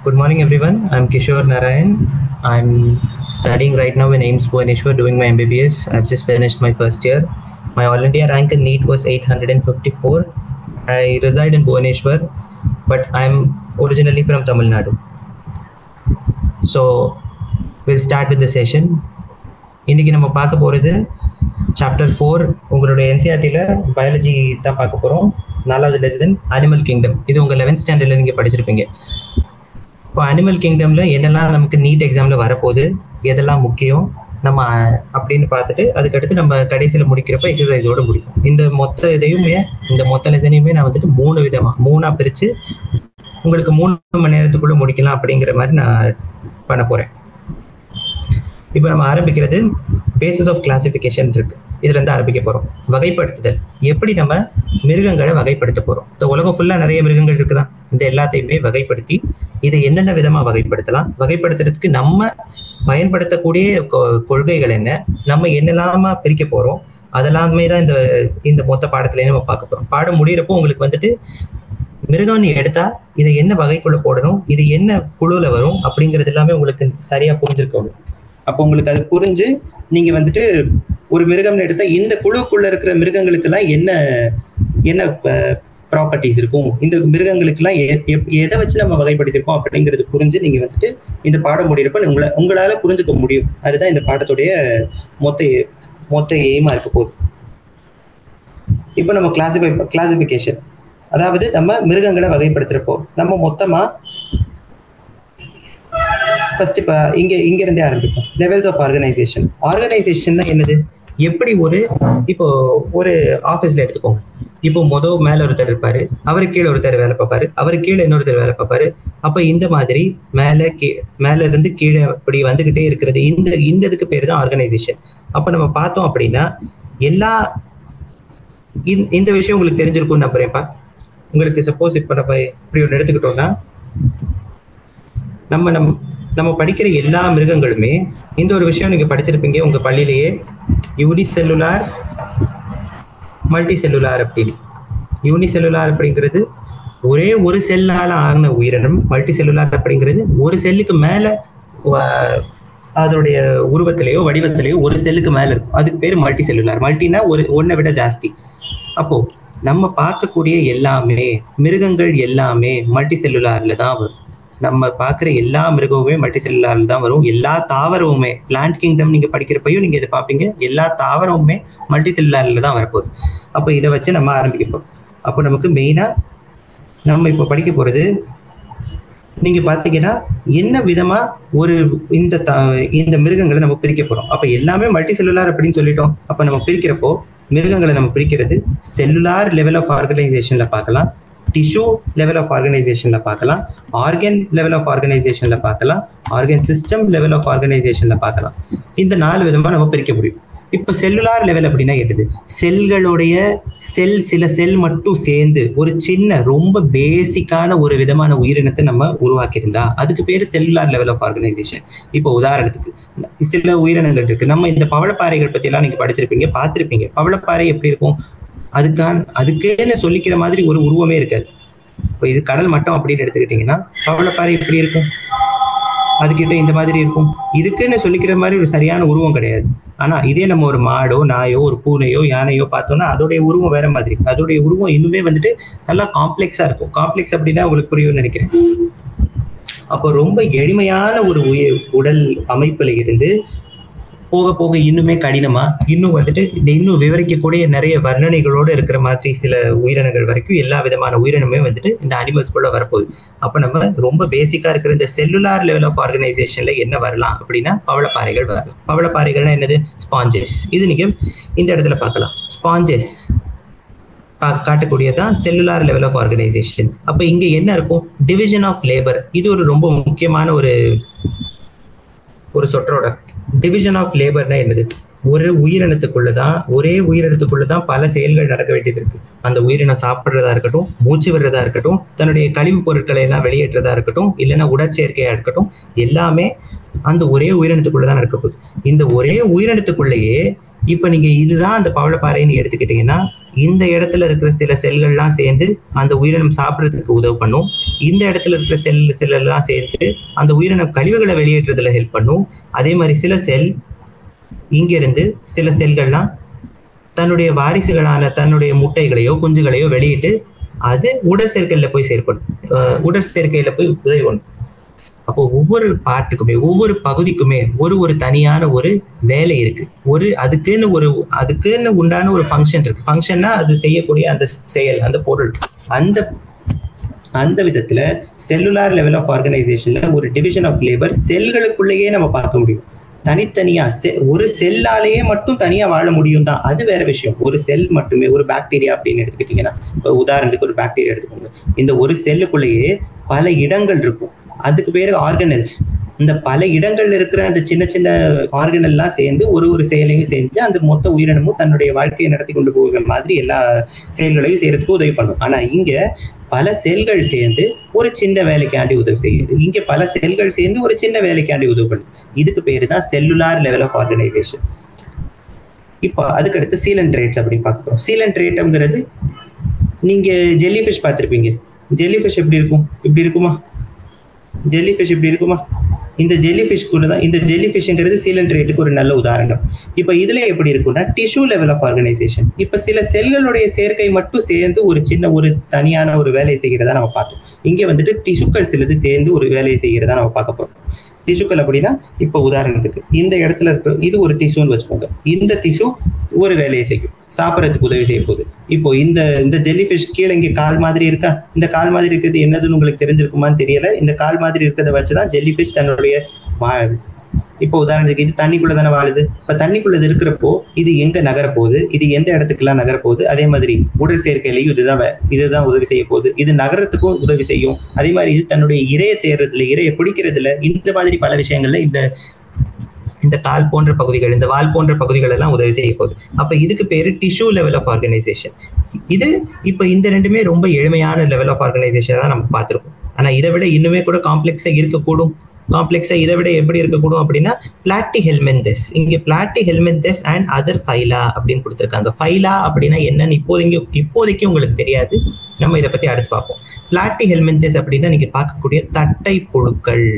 Good morning, everyone. I'm Kishore Narayan. I'm studying right now in AIMS Bhubaneswar doing my MBBS. I've just finished my first year. My All India rank in NEET was 854. I reside in Bhubaneswar, but I'm originally from Tamil Nadu. So we'll start with the session. இன்னைக்கு நம்ம பார்க்க போகிறது chapter four உங்களுடைய என்சிஆர்டியில் biology தான் பார்க்க போகிறோம் நாலாவது lesson animal kingdom இது உங்கள் லெவன்த் ஸ்டாண்டர்டில் நீங்கள் படிச்சிருப்பீங்க இப்போ அனிமல் கிங்டமில் என்னெல்லாம் நமக்கு நீட் எக்ஸாமில் வரப்போகுது எதெல்லாம் முக்கியம் நம்ம அப்படின்னு பார்த்துட்டு அதுக்கடுத்து நம்ம கடைசியில் முடிக்கிறப்ப எக்ஸசைஸோட முடிக்கும் இந்த மொத்த இதையுமே இந்த மொத்த லெசனையுமே நான் வந்துட்டு மூணு விதமாக மூணாக பிரித்து உங்களுக்கு மூணு மணி நேரத்துக்குள்ளே முடிக்கலாம் அப்படிங்கிற மாதிரி நான் பண்ண போகிறேன் இப்போ நம்ம ஆரம்பிக்கிறது பேசிஸ் ஆஃப் கிளாசிஃபிகேஷன் இருக்கு இதுல இருந்து ஆரம்பிக்க போறோம் வகைப்படுத்துதல் எப்படி நம்ம மிருகங்களை வகைப்படுத்த போறோம் இந்த உலகம் ஃபுல்லா நிறைய மிருகங்கள் இருக்குதான் இந்த எல்லாத்தையுமே வகைப்படுத்தி இதை என்னென்ன விதமா வகைப்படுத்தலாம் வகைப்படுத்துறதுக்கு நம்ம பயன்படுத்தக்கூடிய கொ- கொள்கைகள் என்ன நம்ம என்னெல்லாமா பிரிக்க போறோம் அதெல்லாமே தான் இந்த இந்த மொத்த பாடத்திலேயே நம்ம பார்க்க போறோம் பாடம் முடியிறப்போ உங்களுக்கு வந்துட்டு மிருகம்னு எடுத்தா இதை என்ன வகைக்குள்ள போடணும் இது என்ன குழுல வரும் அப்படிங்கிறது எல்லாமே உங்களுக்கு சரியா புரிஞ்சிருக்கணும் அப்போ உங்களுக்கு அது புரிஞ்சு நீங்க வந்துட்டு ஒரு மிருகம்னு எடுத்தா இந்த குழுக்குள்ள இருக்கிற மிருகங்களுக்கெல்லாம் என்ன என்ன ப்ராப்பர்ட்டிஸ் இருக்கும் இந்த மிருகங்களுக்கெல்லாம் எ- எப்- எதை வச்சு நம்ம வகைப்படுத்தியிருக்கோம் அப்படிங்கிறது புரிஞ்சு நீங்க வந்துட்டு இந்த பாடம் முடியிறப்ப உங்களை உங்களால புரிஞ்சுக்க முடியும் அதுதான் இந்த பாடத்துடைய மொத்த மொத்த எய்மா இருக்க போகுது இப்போ நம்ம கிளாசிஃபை கிளாசிஃபிகேஷன் அதாவது நம்ம மிருகங்களை வகைப்படுத்துறப்போ நம்ம மொத்தமா ஃபர்ஸ்ட் இப்போ இங்க இங்க இருந்தே ஆரம்பிப்போம் லெவல்ஸ் ஆஃப் ஆர்கனைசேஷன் ஆர்கனைசேஷன்னா என்னது எப்படி ஒரு இப்போ ஒரு ஆஃபீஸ்ல எடுத்துக்கோங்க இப்போ மொதல் மேல ஒருத்தர் இருப்பாரு அவருக்கு கீழே ஒருத்தர் வேலை பார்ப்பாரு அவருக்கு கீழே இன்னொருத்தர் வேலை பார்ப்பாரு அப்ப இந்த மாதிரி மேல கீ மேல இருந்து கீழே அப்படி வந்துகிட்டே இருக்கிறது இந்த இந்த இதுக்கு பேர் தான் ஆர்கனைசேஷன் அப்ப நம்ம பார்த்தோம் அப்படின்னா எல்லா இந்த- இந்த விஷயம் உங்களுக்கு தெரிஞ்சிருக்கும் நம்புறேன்ப்பா உங்களுக்கு சப்போஸ் இப்ப நம்ம இப்படி ஒன்று எடுத்துக்கிட்டோம்னா நம்ம நம் நம்ம படிக்கிற எல்லா மிருகங்களுமே இந்த ஒரு விஷயம் நீங்க படிச்சிருப்பீங்க உங்க பள்ளியிலேயே யூனி செல்லுலார் மல்டி செல்லுலார் அப்படின்னு யூனி செல்லுலார் அப்படிங்கிறது ஒரே ஒரு செல்லால ஆன உயிரினம் மல்டி செல்லுலார் அப்படிங்கிறது ஒரு செல்லுக்கு மேல வ- அதனுடைய உருவத்திலேயோ வடிவத்திலேயோ ஒரு செல்லுக்கு மேல இருக்கும் அதுக்கு பேர் மல்டி செல்லுலார் மல்டினா ஒரு ஒன்றை விட ஜாஸ்தி அப்போ நம்ம பார்க்கக்கூடிய எல்லாமே மிருகங்கள் எல்லாமே மல்டி செல்லுலார்ல தான் வரும் நம்ம பார்க்குற எல்லா மிருகமுமே மல்டி செல்லுலார்ல தான் வரும் எல்லா தாவரமுமே பிளான்ட் கிங்டம் நீங்க படிக்கிறப்பையும் நீங்க இதை பார்ப்பீங்க எல்லா தாவரமுமே மல்டி செல்லுலார்ல தான் வரப்போகுது அப்போ இதை வச்சு நம்ம ஆரம்பிக்க போறோம் அப்போ நமக்கு மெயினா நம்ம இப்போ படிக்க போறது நீங்க பாத்தீங்கன்னா என்ன விதமா ஒரு இந்த த- இந்த மிருகங்களை நம்ம பிரிக்க போறோம் அப்ப எல்லாமே மல்டி செல்லுலார் அப்படின்னு சொல்லிட்டோம் அப்ப நம்ம பிரிக்கிறப்போ மிருகங்களை நம்ம பிரிக்கிறது செல்லுலார் லெவல் ஆஃப் ஆர்கனைசேஷன்ல பார்க்கலாம் டிஷ்யூ லெவல் ஆஃப் ஆர்கனைசேஷன்ல பார்க்கலாம் ஆர்கன் லெவல் ஆஃப் ஆர்கனைசேஷன்ல பார்க்கலாம் ஆர்கன் சிஸ்டம் லெவல் ஆஃப் ஆர்கனைசேஷன்ல பார்க்கலாம் இந்த நாலு விதமா நம்ம பிரிக்க முடியும் இப்ப செல்லுலார் லெவல் அப்படின்னா என்னது செல்களுடைய செல் சில செல் மட்டும் சேர்ந்து ஒரு சின்ன ரொம்ப பேசிக்கான ஒரு விதமான உயிரினத்தை நம்ம உருவாக்கியிருந்தா அதுக்கு பேரு செல்லுலார் லெவல் ஆஃப் ஆர்கனைசேஷன் இப்போ உதாரணத்துக்கு சில உயிரினங்கள் இருக்கு நம்ம இந்த பவளப்பாறைகள் பத்தி எல்லாம் நீங்க படிச்சிருப்பீங்க பார்த்திருப்பீங்க பவளப்பாறை எப்படி இருக்கும் அதுக்கான அதுக்குன்னு சொல்லிக்கிற மாதிரி ஒரு உருவமே இருக்காது இப்போ இது கடல் மட்டம் அப்படின்னு எடுத்துக்கிட்டீங்கன்னா பவளப்பாறை எப்படி இருக்கும் அதுகிட்ட இந்த மாதிரி இருக்கும் இதுக்குன்னு சொல்லிக்கிற மாதிரி ஒரு சரியான உருவம் கிடையாது ஆனா இதே நம்ம ஒரு மாடோ நாயோ ஒரு பூனையோ யானையோ பார்த்தோம்னா அதோடைய உருவம் வேற மாதிரி அதோடைய உருவம் இன்னுமே வந்துட்டு நல்லா காம்ப்ளெக்ஸா இருக்கும் காம்ப்ளெக்ஸ் அப்படின்னா உங்களுக்கு புரியும்னு நினைக்கிறேன் அப்போ ரொம்ப எளிமையான ஒரு உயிர் உடல் அமைப்புல இருந்து போக போக இன்னுமே கடினமா இன்னும் வந்துட்டு இன்னும் விவரிக்கக்கூடிய நிறைய வர்ணனைகளோடு இருக்கிற மாதிரி சில உயிரினங்கள் வரைக்கும் எல்லா விதமான உயிரினமே வந்துட்டு இந்த அனிமல்ஸ்குள்ள வரப்போகுது அப்ப நம்ம ரொம்ப பேசிக்கா இருக்கிற இந்த செல்லுலார் லெவல் ஆஃப் ஆர்கனைசேஷன்ல என்ன வரலாம் அப்படின்னா பவளப்பாறைகள் வரலாம் பவளப்பாறைகள்னா என்னது ஸ்பாஞ்சஸ் இது நீங்க இந்த இடத்துல பார்க்கலாம் ஸ்பாஞ்சஸ் காட்டக்கூடியதான் செல்லுலார் லெவல் ஆஃப் ஆர்கனைசேஷன் அப்ப இங்க என்ன இருக்கும் டிவிஷன் ஆஃப் லேபர் இது ஒரு ரொம்ப முக்கியமான ஒரு ஒரு சொற்றோட டிவிஷன் ஆஃப் லேபர்னா என்னது ஒரு உயிரினத்துக்குள்ளதான் ஒரே உயிரினத்துக்குள்ளதான் பல செயல்கள் நடக்க வேண்டியது இருக்கு அந்த உயிரினம் சாப்பிடுறதா இருக்கட்டும் மூச்சு விடுறதா இருக்கட்டும் தன்னுடைய கழிவுப் பொருட்களை எல்லாம் வெளியேற்றதா இருக்கட்டும் இல்லைன்னா உடற்சேர்க்கையா இருக்கட்டும் எல்லாமே அந்த ஒரே உயிரினத்துக்குள்ளதான் நடக்க போகுது இந்த ஒரே உயிரினத்துக்குள்ளேயே இப்ப நீங்க இதுதான் அந்த பவளப்பாறைன்னு எடுத்துக்கிட்டீங்கன்னா இந்த இடத்துல இருக்கிற சில செல்கள்லாம் சேர்ந்து அந்த உயிரினம் சாப்பிட்றதுக்கு உதவு பண்ணும் இந்த இடத்துல இருக்கிற செல் செல் எல்லாம் சேர்ந்து அந்த உயிரினம் கழிவுகளை வெளியேற்றுறதுல ஹெல்ப் பண்ணும் அதே மாதிரி சில செல் இங்கிருந்து சில செல்கள்லாம் தன்னுடைய வாரிசுகளான தன்னுடைய முட்டைகளையோ குஞ்சுகளையோ வெளியிட்டு அது உடற்சேர்க்கையில போய் செயற்படும் அஹ் உடற்சேர்க்கையில போய் உதவி பண்ணும் அப்போ ஒவ்வொரு பாட்டுக்குமே ஒவ்வொரு பகுதிக்குமே ஒரு ஒரு தனியான ஒரு வேலை இருக்கு ஒரு அதுக்குன்னு ஒரு அதுக்குன்னு உண்டான ஒரு ஃபங்க்ஷன் இருக்கு ஃபங்க்ஷன்னா அது செய்யக்கூடிய அந்த செயல் அந்த பொருள் அந்த அந்த விதத்துல செல்லுலார் லெவல் ஆஃப் ஆர்கனைசேஷன்ல ஒரு டிவிஷன் ஆஃப் லேபர் செல்களுக்குள்ளேயே நம்ம பார்க்க முடியும் தனித்தனியா செ- ஒரு செல்லாலேயே மட்டும் தனியா வாழ முடியும் தான் அது வேற விஷயம் ஒரு செல் மட்டுமே ஒரு பாக்டீரியா அப்படின்னு எடுத்துக்கிட்டீங்கன்னா இப்போ உதாரணத்துக்கு ஒரு பாக்டீரியா எடுத்துக்கோங்க இந்த ஒரு செல்லுக்குள்ளேயே பல இடங்கள் இருக்கும் அதுக்கு பேரு ஆர்கனல்ஸ் இந்த பல இடங்கள்ல இருக்கிற அந்த சின்ன சின்ன ஆர்கனல்லாம் சேர்ந்து ஒரு ஒரு செயலையும் செஞ்சு அந்த மொத்த உயிரினமும் தன்னுடைய வாழ்க்கையை நடத்தி கொண்டு போகிற மாதிரி எல்லா செயல்களையும் செய்யறதுக்கு உதவி பண்ணும் ஆனா இங்க பல செல்கள் சேர்ந்து ஒரு சின்ன வேலைக்காண்டி உதவி செய்யுது இங்க பல செல்கள் சேர்ந்து ஒரு சின்ன வேலைக்காண்டி உதவி பண்ணுது இதுக்கு பேரு தான் செல்லுலார் லெவல் ஆஃப் ஆர்கனைசேஷன் இப்போ அதுக்கடுத்து சீலண்ட் ரேட்ஸ் அப்படின்னு பார்க்க போறோம் சீலண்ட் ரேட்ங்கிறது நீங்க ஜெல்லி ஃபிஷ் பார்த்துருப்பீங்க ஜெல்லி ஃபிஷ் எப்படி இருக்கும் இப்படி இருக்குமா ஜெல்லி ஃபிஷ் இப்படி இருக்குமா இந்த ஜெல்லி ஃபிஷ் கூட தான் இந்த ஜெல்லி ஃபிஷ்ங்கிறது சீலண்ட் ரேட்டுக்கு ஒரு நல்ல உதாரணம் இப்போ இதுல எப்படி இருக்கும்னா டிஷ்யூ லெவல் ஆஃப் ஆர்கனைசேஷன் இப்போ சில செல்களுடைய சேர்க்கை மட்டும் சேர்ந்து ஒரு சின்ன ஒரு தனியான ஒரு வேலையை செய்கிறதா நம்ம பார்த்தோம் இங்க வந்துட்டு டிஷ்யூக்கள் சிலது சேர்ந்து ஒரு வேலையை செய்கிறதா நம்ம பார்க்க போறோம் டிஷ்யூக்கள் அப்படின்னா இப்போ உதாரணத்துக்கு இந்த இடத்துல இருக்க இது ஒரு திசுன்னு வச்சுக்கோங்க இந்த திசு ஒரு வேலையை செய்யும் சாப்பிட்றதுக்கு உதவி செய்ய போகுது இப்போ இந்த இந்த ஜெல்லி ஃபிஷ் கீழே இங்கே கால் மாதிரி இருக்கா இந்த கால் மாதிரி இருக்கிறது என்னதுன்னு உங்களுக்கு தெரிஞ்சிருக்குமான்னு தெரியல இந்த கால் மாதிரி இருக்கிறத வச்சுதான் ஜெல்லி ஃபிஷ் தன்னுடைய வா- இப்போ உதாரணத்துக்கு இது தண்ணிக்குள்ள தானே வாழுது இப்ப தண்ணிக்குள்ள இது இருக்கிறப்போ இது எங்க நகர போகுது இது எந்த இடத்துக்குலாம் நகர போகுது அதே மாதிரி உடல் சேர்க்கையிலையும் இதுதான் வே- இதுதான் உதவி செய்ய போகுது இது நகரத்துக்கும் உதவி செய்யும் அதே மாதிரி இது தன்னுடைய இரைய தேர்றதுல இரைய பிடிக்கிறதுல இந்த மாதிரி பல விஷயங்கள்ல இந்த இந்த கால் போன்ற பகுதிகள் இந்த வால் போன்ற பகுதிகள் எல்லாம் உதவி செய்ய போகுது அப்ப இதுக்கு பேரு டிஷ்யூ லெவல் ஆஃப் ஆர்கனைசேஷன் இது இப்ப இந்த ரெண்டுமே ரொம்ப எளிமையான லெவல் ஆஃப் ஆர்கனைசேஷன் தான் நம்ம பார்த்திருக்கோம் ஆனா இதை விட இன்னுமே கூட காம்ப்ளெக்ஸா இருக்கக்கூடும் காம்ப்ளெக்ஸா இதை விட எப்படி இருக்கக்கூடும் அப்படின்னா பிளாட்டி ஹெல்மெந்தஸ் இங்க பிளாட்டி ஹெல்மெந்தஸ் அண்ட் அதர் ஃபைலா அப்படின்னு கொடுத்துருக்காங்க ஃபைலா அப்படின்னா என்னன்னு இப்போதைக்கு இப்போதைக்கு உங்களுக்கு தெரியாது நம்ம இதை பத்தி அடுத்து பார்ப்போம் பிளாட்டி ஹெல்மெந்தஸ் அப்படின்னா நீங்க பார்க்கக்கூடிய தட்டை புழுக்கள்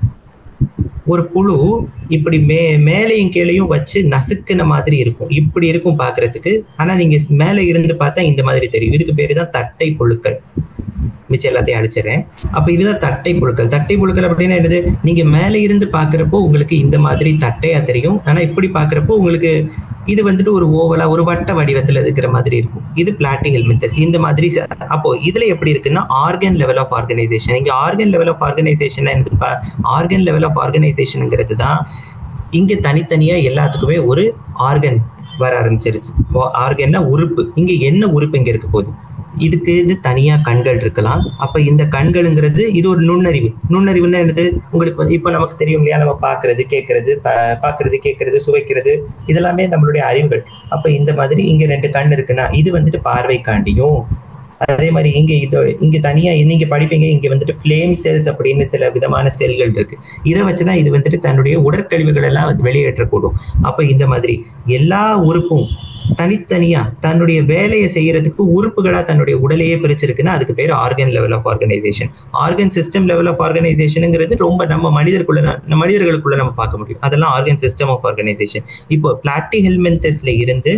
ஒரு புழு இப்படி மே மேலையும் கீழையும் வச்சு நசுக்குன மாதிரி இருக்கும் இப்படி இருக்கும் பார்க்கிறதுக்கு ஆனா நீங்க மேலே இருந்து பார்த்தா இந்த மாதிரி தெரியும் இதுக்கு பேரு தான் தட்டை புழுக்கள் மிச்சம் எல்லாத்தையும் அடிச்சிடுறேன் அப்ப இதுதான் தட்டை புழுக்கள் தட்டை புழுக்கள் அப்படின்னா என்னது நீங்க மேலே இருந்து பாக்குறப்போ உங்களுக்கு இந்த மாதிரி தட்டையா தெரியும் ஆனா இப்படி பாக்குறப்போ உங்களுக்கு இது வந்துட்டு ஒரு ஓவலா ஒரு வட்ட வடிவத்துல இருக்கிற மாதிரி இருக்கும் இது பிளாட்டி ஹெல்மெத்தஸ் இந்த மாதிரி ச- அப்போ இதுல எப்படி இருக்குன்னா ஆர்கன் லெவல் ஆஃப் ஆர்கனைசேஷன் இங்க organ level of organisation organ level of ஆர்கனைசேஷனுங்கிறது தான் இங்க தனித்தனியா எல்லாத்துக்குமே ஒரு ஆர்கன் வர ஆரம்பிச்சிருச்சு ஆர்கன்னா உறுப்பு இங்க என்ன உறுப்பு இங்க இருக்க போகுது இதுக்கு தனியா கண்கள் இருக்கலாம் அப்ப இந்த கண்களுங்கிறது இது ஒரு நுண்ணறிவு நுண்ணறிவுன்னா என்னது உங்களுக்கு வந்து இப்ப நமக்கு தெரியும் இல்லையா நம்ம பாக்குறது கேட்கறது பா- பாக்குறது கேட்கறது சுவைக்கிறது இதெல்லாமே நம்மளுடைய அறிவுகள் அப்ப இந்த மாதிரி இங்க ரெண்டு கண் இருக்குன்னா இது வந்துட்டு பார்வைக்காண்டியும் அதே மாதிரி இங்க இது இங்க தனியா நீங்க படிப்பீங்க இங்க வந்துட்டு ஃபிளேம் செல்ஸ் அப்படின்னு சில விதமான செல்கள் இருக்கு இதை வச்சுதான் இது வந்துட்டு தன்னுடைய உடற்கழிவுகள் எல்லாம் வந்து வெளியேற்றக்கூடும் அப்ப இந்த மாதிரி எல்லா உறுப்பும் தனித்தனியா தன்னுடைய வேலையை செய்யறதுக்கு உறுப்புகளா தன்னுடைய உடலையே பிரிச்சிருக்குன்னா அதுக்கு பேர் organ level of organisation organ system level of ஆர்கனைசேஷனுங்கிறது ரொம்ப நம்ம மனிதருக்குள்ள நம்ம மனிதர்களுக்குள்ள நம்ம பார்க்க முடியும் அதெல்லாம் ஆர்கன் சிஸ்டம் ஆஃப் ஆர்கனைசேஷன் இப்போ பிளாட்டி ஹெல்மெந்தஸ்ல இருந்து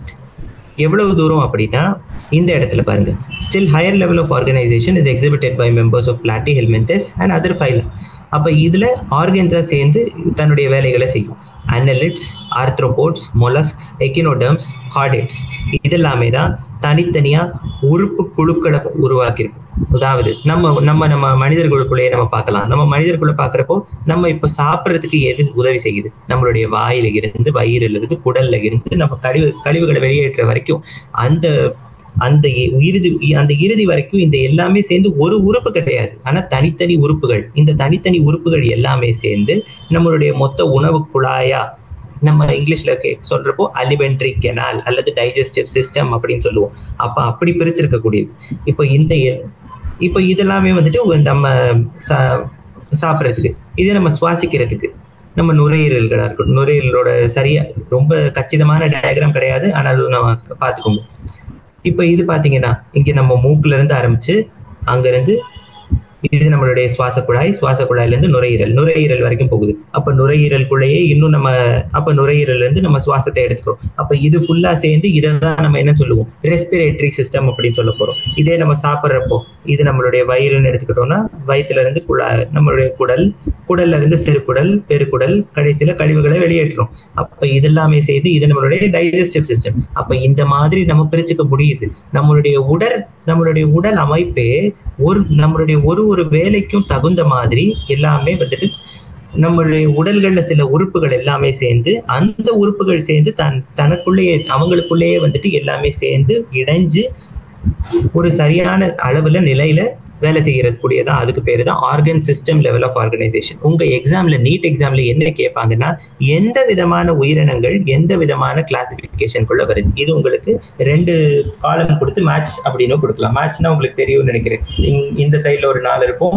எவ்வளவு தூரம் அப்படின்னா இந்த இடத்துல பாருங்க still higher level of organisation is exhibited by members of platyhelminthes and other phyla அப்ப இதுல ஆர்கன்ஸா சேர்ந்து தன்னுடைய வேலைகளை செய்யும் annelids arthropods molluscs echinoderms chordates இதெல்லாமே தான் தனித்தனியா உறுப்பு குழுக்களை உருவாக்கியிருக்கும் அதாவது நம்ம நம்ம நம்ம மனிதர்களுக்குள்ளேயே நம்ம பார்க்கலாம் நம்ம மனிதர்குள்ள பார்க்குறப்போ நம்ம இப்போ சாப்பிட்றதுக்கு எது உதவி செய்யுது நம்மளுடைய வாயில இருந்து வயிறுல இருந்து குடல்ல இருந்து நம்ம கழிவு கழிவுகளை வெளியேற்ற வரைக்கும் அந்த அந்த இ- இறுதி அந்த இறுதி வரைக்கும் இந்த எல்லாமே சேர்ந்து ஒரு உறுப்பு கிடையாது ஆனா தனித்தனி உறுப்புகள் இந்த தனித்தனி உறுப்புகள் எல்லாமே சேர்ந்து நம்மளுடைய மொத்த உணவு குழாயா நம்ம இங்கிலீஷ்ல கே- சொல்றப்போ அலிமெண்ட்ரி கெனால் அல்லது டைஜஸ்டிவ் சிஸ்டம் அப்படின்னு சொல்லுவோம் அப்ப அப்படி பிரிச்சிருக்கக்கூடியது இப்போ இந்த எ- இப்போ இதெல்லாமே வந்துட்டு ஒரு நம்ம சா- சாப்பிட்றதுக்கு இதே நம்ம சுவாசிக்கிறதுக்கு நம்ம நுரையீரல்களா இருக்கட்டும் நுரையீரலோட சரியா ரொம்ப கச்சிதமான டயக்ராம் கிடையாது ஆனாலும் நம்ம பார்த்துக்கோங்க இப்போ இது பாத்தீங்கன்னா இங்க நம்ம மூக்குல இருந்து ஆரம்பிச்சு அங்க இருந்து இது நம்மளுடைய சுவாச குழாய் சுவாச குழாயில இருந்து நுரையீரல் நுரையீரல் வரைக்கும் போகுது அப்ப நுரையீரலுக்குள்ளேயே இன்னும் நம்ம அப்ப நுரையீரல்ல இருந்து நம்ம சுவாசத்தை எடுத்துக்கிறோம் அப்ப இது ஃபுல்லா சேர்ந்து இதை தான் நம்ம என்ன சொல்லுவோம் ரெஸ்பிரேட்டரி சிஸ்டம் அப்படின்னு சொல்ல போறோம் இதே நம்ம சாப்பிட்றப்போ இது நம்மளுடைய வயிறுன்னு எடுத்துக்கிட்டோம்னா வயிற்றுல இருந்து குழா நம்மளுடைய குடல் குடல்ல இருந்து சிறுகுடல் பெருக்குடல் கடைசியில கழிவுகளை வெளியேற்றுறோம் அப்ப இதெல்லாமே சேர்ந்து இது நம்மளுடைய டைஜஸ்டிவ் சிஸ்டம் அப்ப இந்த மாதிரி நம்ம பிரிச்சுக்க முடியுது நம்மளுடைய உடல் நம்மளுடைய உடல் அமைப்பே ஒரு நம்மளுடைய ஒரு ஒரு வேலைக்கும் தகுந்த மாதிரி எல்லாமே வந்துட்டு நம்மளுடைய உடல்கள்ல சில உறுப்புகள் எல்லாமே சேர்ந்து அந்த உறுப்புகள் சேர்ந்து தன் தனக்குள்ளேயே அவங்களுக்குள்ளேயே வந்துட்டு எல்லாமே சேர்ந்து இணைஞ்சு ஒரு சரியான அளவுல நிலையில வேலை செய்யறது கூடியதான் அதுக்கு பேரு தான் organ system level of organisation உங்க எக்ஸாம்ல நீட் எக்ஸாம்ல என்ன கேட்பாங்கன்னா எந்த விதமான உயிரினங்கள் எந்த விதமான கிளாசிபிகேஷனுக்குள்ள வருது இது உங்களுக்கு ரெண்டு காலம் கொடுத்து மேட்ச் அப்படின்னு கொடுக்கலாம் மேட்ச்னா உங்களுக்கு தெரியும்னு நினைக்கிறேன் இங்- இந்த சைட்ல ஒரு நாள் இருக்கும்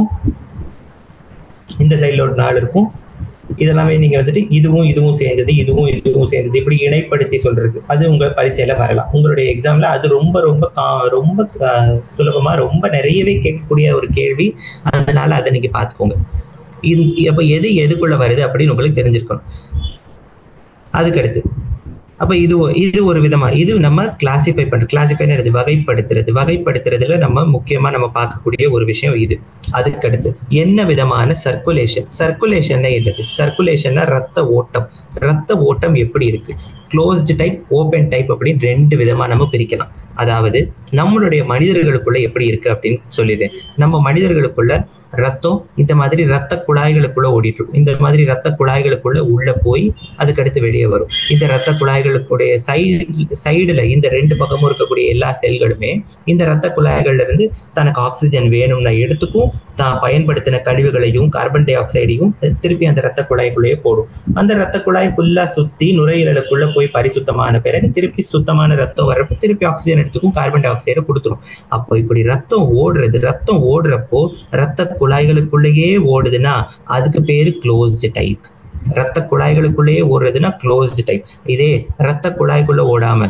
இந்த சைட்ல ஒரு நாள் இருக்கும் இதெல்லாமே நீங்க வந்துட்டு இதுவும் இதுவும் சேர்ந்தது இதுவும் இதுவும் சேர்ந்தது இப்படி இணைப்படுத்தி சொல்றது அது உங்க பரீட்சையில வரலாம் உங்களுடைய எக்ஸாம்ல அது ரொம்ப ரொம்ப கா- ரொம்ப ஆஹ், சுலபமா ரொம்ப நிறையவே கேட்கக்கூடிய ஒரு கேள்வி அதனால அதை நீங்க பாத்துக்கோங்க இது அப்ப எது எதுக்குள்ள வருது அப்படின்னு உங்களுக்கு தெரிஞ்சிருக்கணும் அதுக்கடுத்து அப்ப இது ஒ- இது ஒரு விதமா இது நம்ம கிளாசிஃபை பண்ற கிளாசிஃபை வகைப்படுத்துறது வகைப்படுத்துறதுல நம்ம முக்கியமா நம்ம பார்க்கக்கூடிய ஒரு விஷயம் இது அதுக்கடுத்து என்ன விதமான சர்க்குலேஷன் சர்க்குலேஷன் என்னது சர்க்குலேஷன்னா ரத்த ஓட்டம் ரத்த ஓட்டம் எப்படி இருக்கு க்ளோஸ்டு டைப் ஓபன் டைப் அப்படின்னு ரெண்டு விதமா நம்ம பிரிக்கலாம் அதாவது நம்மளுடைய மனிதர்களுக்குள்ள எப்படி இருக்கு அப்படின்னு சொல்லிடுறேன் நம்ம மனிதர்களுக்குள்ள ரத்தம் இந்த மாதிரி ரத்த குழாய்களுக்குள்ள ஓடிட்டு இருக்கும் இந்த மாதிரி ரத்த குழாய்களுக்குள்ள உள்ள போய் அதுக்கடுத்து வெளியே வரும் இந்த ரத்த குழாய்களுக்குடைய சைடு சைடுல இந்த ரெண்டு பக்கமும் இருக்கக்கூடிய எல்லா செல்களுமே இந்த ரத்த குழாய்கள்ல இருந்து தனக்கு ஆக்சிஜன் வேணும்னா எடுத்துக்கும் தான் பயன்படுத்தின கழிவுகளையும் கார்பன் டை ஆக்சைடையும் திருப்பி அந்த ரத்த குழாய்க்குள்ளேயே போடும் அந்த ரத்த குழாய் ஃபுல்லா சுத்தி நுரையீரலுக்குள்ள போய் பரிசுத்தமான பிறகு திருப்பி சுத்தமான ரத்தம் வர்றப்ப திருப்பி ஆக்சிஜன் எடுத்துக்கும் கார்பன் டை ஆக்சைடை கொடுத்துரும் அப்போ இப்படி ரத்தம் ஓடுறது ரத்தம் ஓடுறப்போ ரத்த குழாய்களுக்குள்ளேயே ஓடுதுன்னா அதுக்கு பேரு க்ளோஸ்டு டைப் ரத்த குழாய்களுக்குள்ளேயே ஓடுறதுன்னா க்ளோஸ்டு டைப் இதே ரத்த குழாய்க்குள்ள ஓடாம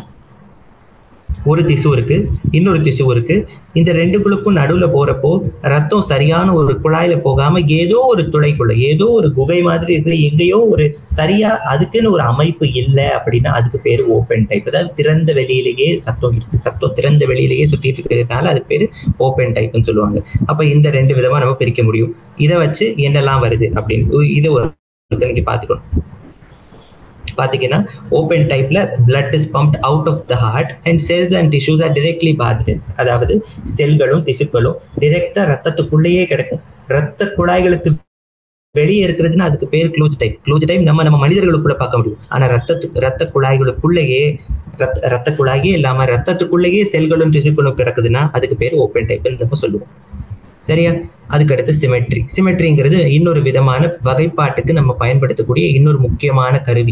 ஒரு திசு இருக்கு இன்னொரு திசு இருக்கு இந்த ரெண்டுக்குள்ளுக்கும் நடுவுல போறப்போ ரத்தம் சரியான ஒரு குழாயில போகாம ஏதோ ஒரு துளைக்குள்ள ஏதோ ஒரு குகை மாதிரி இருக்கு எங்கேயோ ஒரு சரியா அதுக்குன்னு ஒரு அமைப்பு இல்லை அப்படின்னா அதுக்கு பேரு ஓப்பன் டைப் அதாவது திறந்த வெளியிலேயே ரத்தம் இருக்கு ரத்தம் திறந்த வெளியிலேயே சுத்திட்டு இருக்கிறதுனால அதுக்கு பேரு ஓப்பன் டைப்னு சொல்லுவாங்க அப்ப இந்த ரெண்டு விதமா நம்ம பிரிக்க முடியும் இதை வச்சு என்னெல்லாம் வருது அப்படின்னு இதை ஒரு இன்னைக்கு பாத்துக்கணும் பாத்தீங்கன்னா ஓப்பன் டைப்ல blood is pumped out of the heart and cells and tissues are directly bathed in. அதாவது செல்களும் திசுக்களும் டிரெக்டா ரத்தத்துக்குள்ளேயே கிடக்கும் ரத்த குழாய்களுக்கு வெளியே இருக்கிறதுன்னா அதுக்கு பேர் க்ளோஸ் டைப் க்ளோஸ் டைப் நம்ம நம்ம மனிதர்களுக்குள்ள பார்க்க முடியும் ஆனா ரத்தத்துக்கு ரத்த குழாய்களுக்குள்ளேயே ரத்த ரத்த குழாயே இல்லாம ரத்தத்துக்குள்ளேயே செல்களும் திசுக்களும் கிடக்குதுன்னா அதுக்கு பேர் ஓப்பன் டைப்னு நம்ம சொல்லுவோம் சரியா அதுக்கடுத்து சிமெட்ரி சிமெட்ரிங்கிறது இன்னொரு விதமான வகைப்பாட்டுக்கு நம்ம பயன்படுத்தக்கூடிய இன்னொரு முக்கியமான கருவி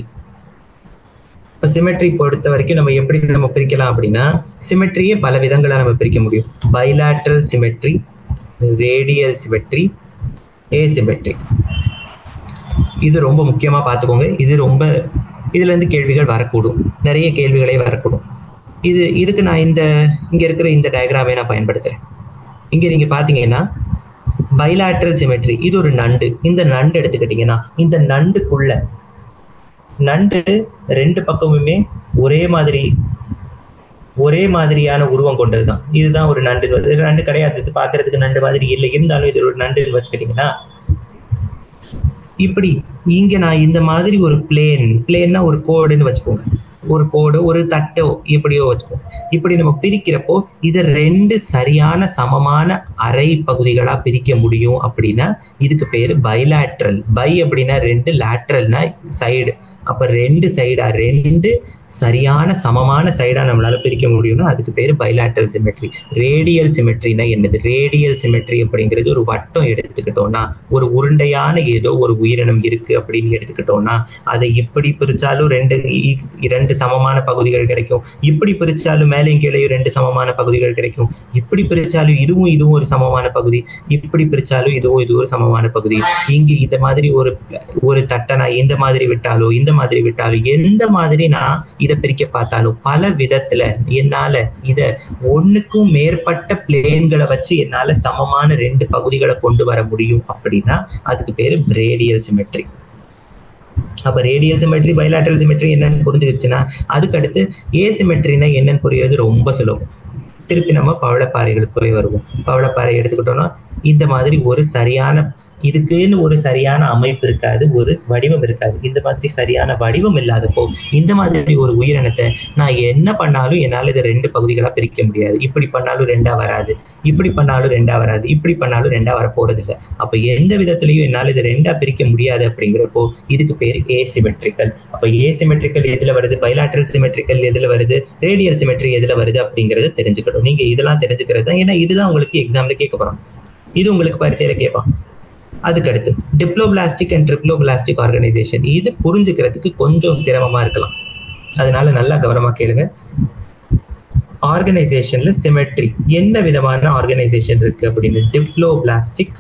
இப்போ சிமெட்ரி பொறுத்த வரைக்கும் நம்ம எப்படி நம்ம பிரிக்கலாம் அப்படின்னா சிமெட்ரியே பல விதங்களா நம்ம பிரிக்க முடியும் bilateral symmetry radial symmetry asymmetric இது ரொம்ப முக்கியமா பார்த்துக்கோங்க இது ரொம்ப இதுல இருந்து கேள்விகள் வரக்கூடும் நிறைய கேள்விகளே வரக்கூடும் இது இதுக்கு நான் இந்த இங்க இருக்கிற இந்த டயக்ராமை நான் பயன்படுத்துறேன் இங்க நீங்க பாத்தீங்கன்னா பைலாட்ரல் சிமெட்ரி இது ஒரு நண்டு இந்த நண்டு எடுத்துக்கிட்டீங்கன்னா இந்த நண்டுக்குள்ள நண்டு ரெண்டு பக்கமுமே ஒரே மாதிரி ஒரே மாதிரியான உருவம் கொண்டதுதான் இதுதான் ஒரு நண்டு இது நண்டு கிடையாது இது பாக்குறதுக்கு நண்டு மாதிரி இல்லை இருந்தாலும் இது ஒரு நண்டு வச்சுக்கிட்டீங்கன்னா இப்படி இங்க நான் இந்த மாதிரி ஒரு பிளேன் பிளேன்னா ஒரு கோடுன்னு வச்சுக்கோங்க ஒரு கோடு ஒரு தட்டோ எப்படியோ வச்சுக்கோங்க இப்படி நம்ம பிரிக்கிறப்போ இதை ரெண்டு சரியான சமமான அரை பகுதிகளா பிரிக்க முடியும் அப்படின்னா இதுக்கு பேரு பைலாட்ரல் பை அப்படின்னா ரெண்டு லேட்ரல்னா சைடு அப்ப ரெண்டு சைடா ரெண்டு சரியான சமமான சைடா நம்மளால பிரிக்க முடியும்னா அதுக்கு பேரு பைலாட்ரல் சிமெட்ரி ரேடியல் சிமெட்ரினா என்னது ரேடியல் சிமெட்ரி அப்படிங்கிறது ஒரு வட்டம் எடுத்துக்கிட்டோம்னா ஒரு உருண்டையான ஏதோ ஒரு உயிரினம் இருக்கு அப்படின்னு எடுத்துக்கிட்டோம்னா அதை இப்படி பிரிச்சாலும் ரெண்டு இ- இரண்டு சமமான பகுதிகள் கிடைக்கும் இப்படி பிரிச்சாலும் மேலேயும் கீழேயும் ரெண்டு சமமான பகுதிகள் கிடைக்கும் இப்படி பிரிச்சாலும் இதுவும் இதுவும் ஒரு சமமான பகுதி இப்படி பிரிச்சாலும் இதுவும் இது ஒரு சமமான பகுதி இங்க இந்த மாதிரி ஒரு ஒரு தட்டை நான் இந்த மாதிரி விட்டாலோ இந்த மாதிரி விட்டாலும் எந்த மாதிரி நான் இதை பிரிக்க பார்த்தாலும் பல விதத்துல என்னால இத ஒண்ணுக்கும் மேற்பட்ட பிளேன்களை வச்சு என்னால சமமான ரெண்டு பகுதிகளை கொண்டு வர முடியும் அப்படின்னா அதுக்கு பேரு ரேடியல் சிமெட்ரி அப்ப ரேடியல் சிமெட்ரி பைலாட்டரல் சிமெட்ரி என்னன்னு புரிஞ்சுக்கிச்சுன்னா அதுக்கு அடுத்து ஏ சிமெட்ரினா என்னன்னு புரியுறது ரொம்ப சுலபம் திருப்பி நம்ம பவளப்பாறைகளுக்கு போய் வருவோம் பவளப்பாறை எடுத்துக்கிட்டோம்னா இந்த மாதிரி ஒரு சரியான இதுக்குன்னு ஒரு சரியான அமைப்பு இருக்காது ஒரு வடிவம் இருக்காது இந்த மாதிரி சரியான வடிவம் இல்லாதப்போ இந்த மாதிரி ஒரு உயிரினத்தை நான் என்ன பண்ணாலும் என்னால் இதை ரெண்டு பகுதிகளா பிரிக்க முடியாது இப்படி பண்ணாலும் ரெண்டா வராது இப்படி பண்ணாலும் ரெண்டா வராது இப்படி பண்ணாலும் ரெண்டா வர போறது இல்லை அப்ப எந்த விதத்திலையும் என்னால் இதை ரெண்டா பிரிக்க முடியாது அப்படிங்கிறப்போ இதுக்கு பேர் ஏசிமெட்ரிக்கல் அப்ப ஏசிமெட்ரிக்கல் எதுல வருது பைலாட்ரல் சிமெட்ரிக்கல் எதுல வருது ரேடியல் சிமெட்ரி எதுல வருது அப்படிங்கறத தெரிஞ்சுக்கணும் நீங்க இதெல்லாம் தெரிஞ்சுக்கிறது தான் ஏன்னா இதுதான் உங்களுக்கு எக்ஸாம்ல கேட்க போறோம் இது உங்களுக்கு பரீட்சையில கேட்பான் அதுக்கடுத்து டிப்ளோபிளாஸ்டிக் அண்ட் ட்ரிப்ளோபிளாஸ்டிக் ஆர்கனைசேஷன் இது புரிஞ்சுக்கிறதுக்கு கொஞ்சம் சிரமமா இருக்கலாம் அதனால நல்லா கவனமா கேளுங்க ஆர்கனைசேஷன்ல சிமெட்ரி என்ன விதமான ஆர்கனைசேஷன் இருக்கு அப்படின்னு டிப்ளோபிளாஸ்டிக்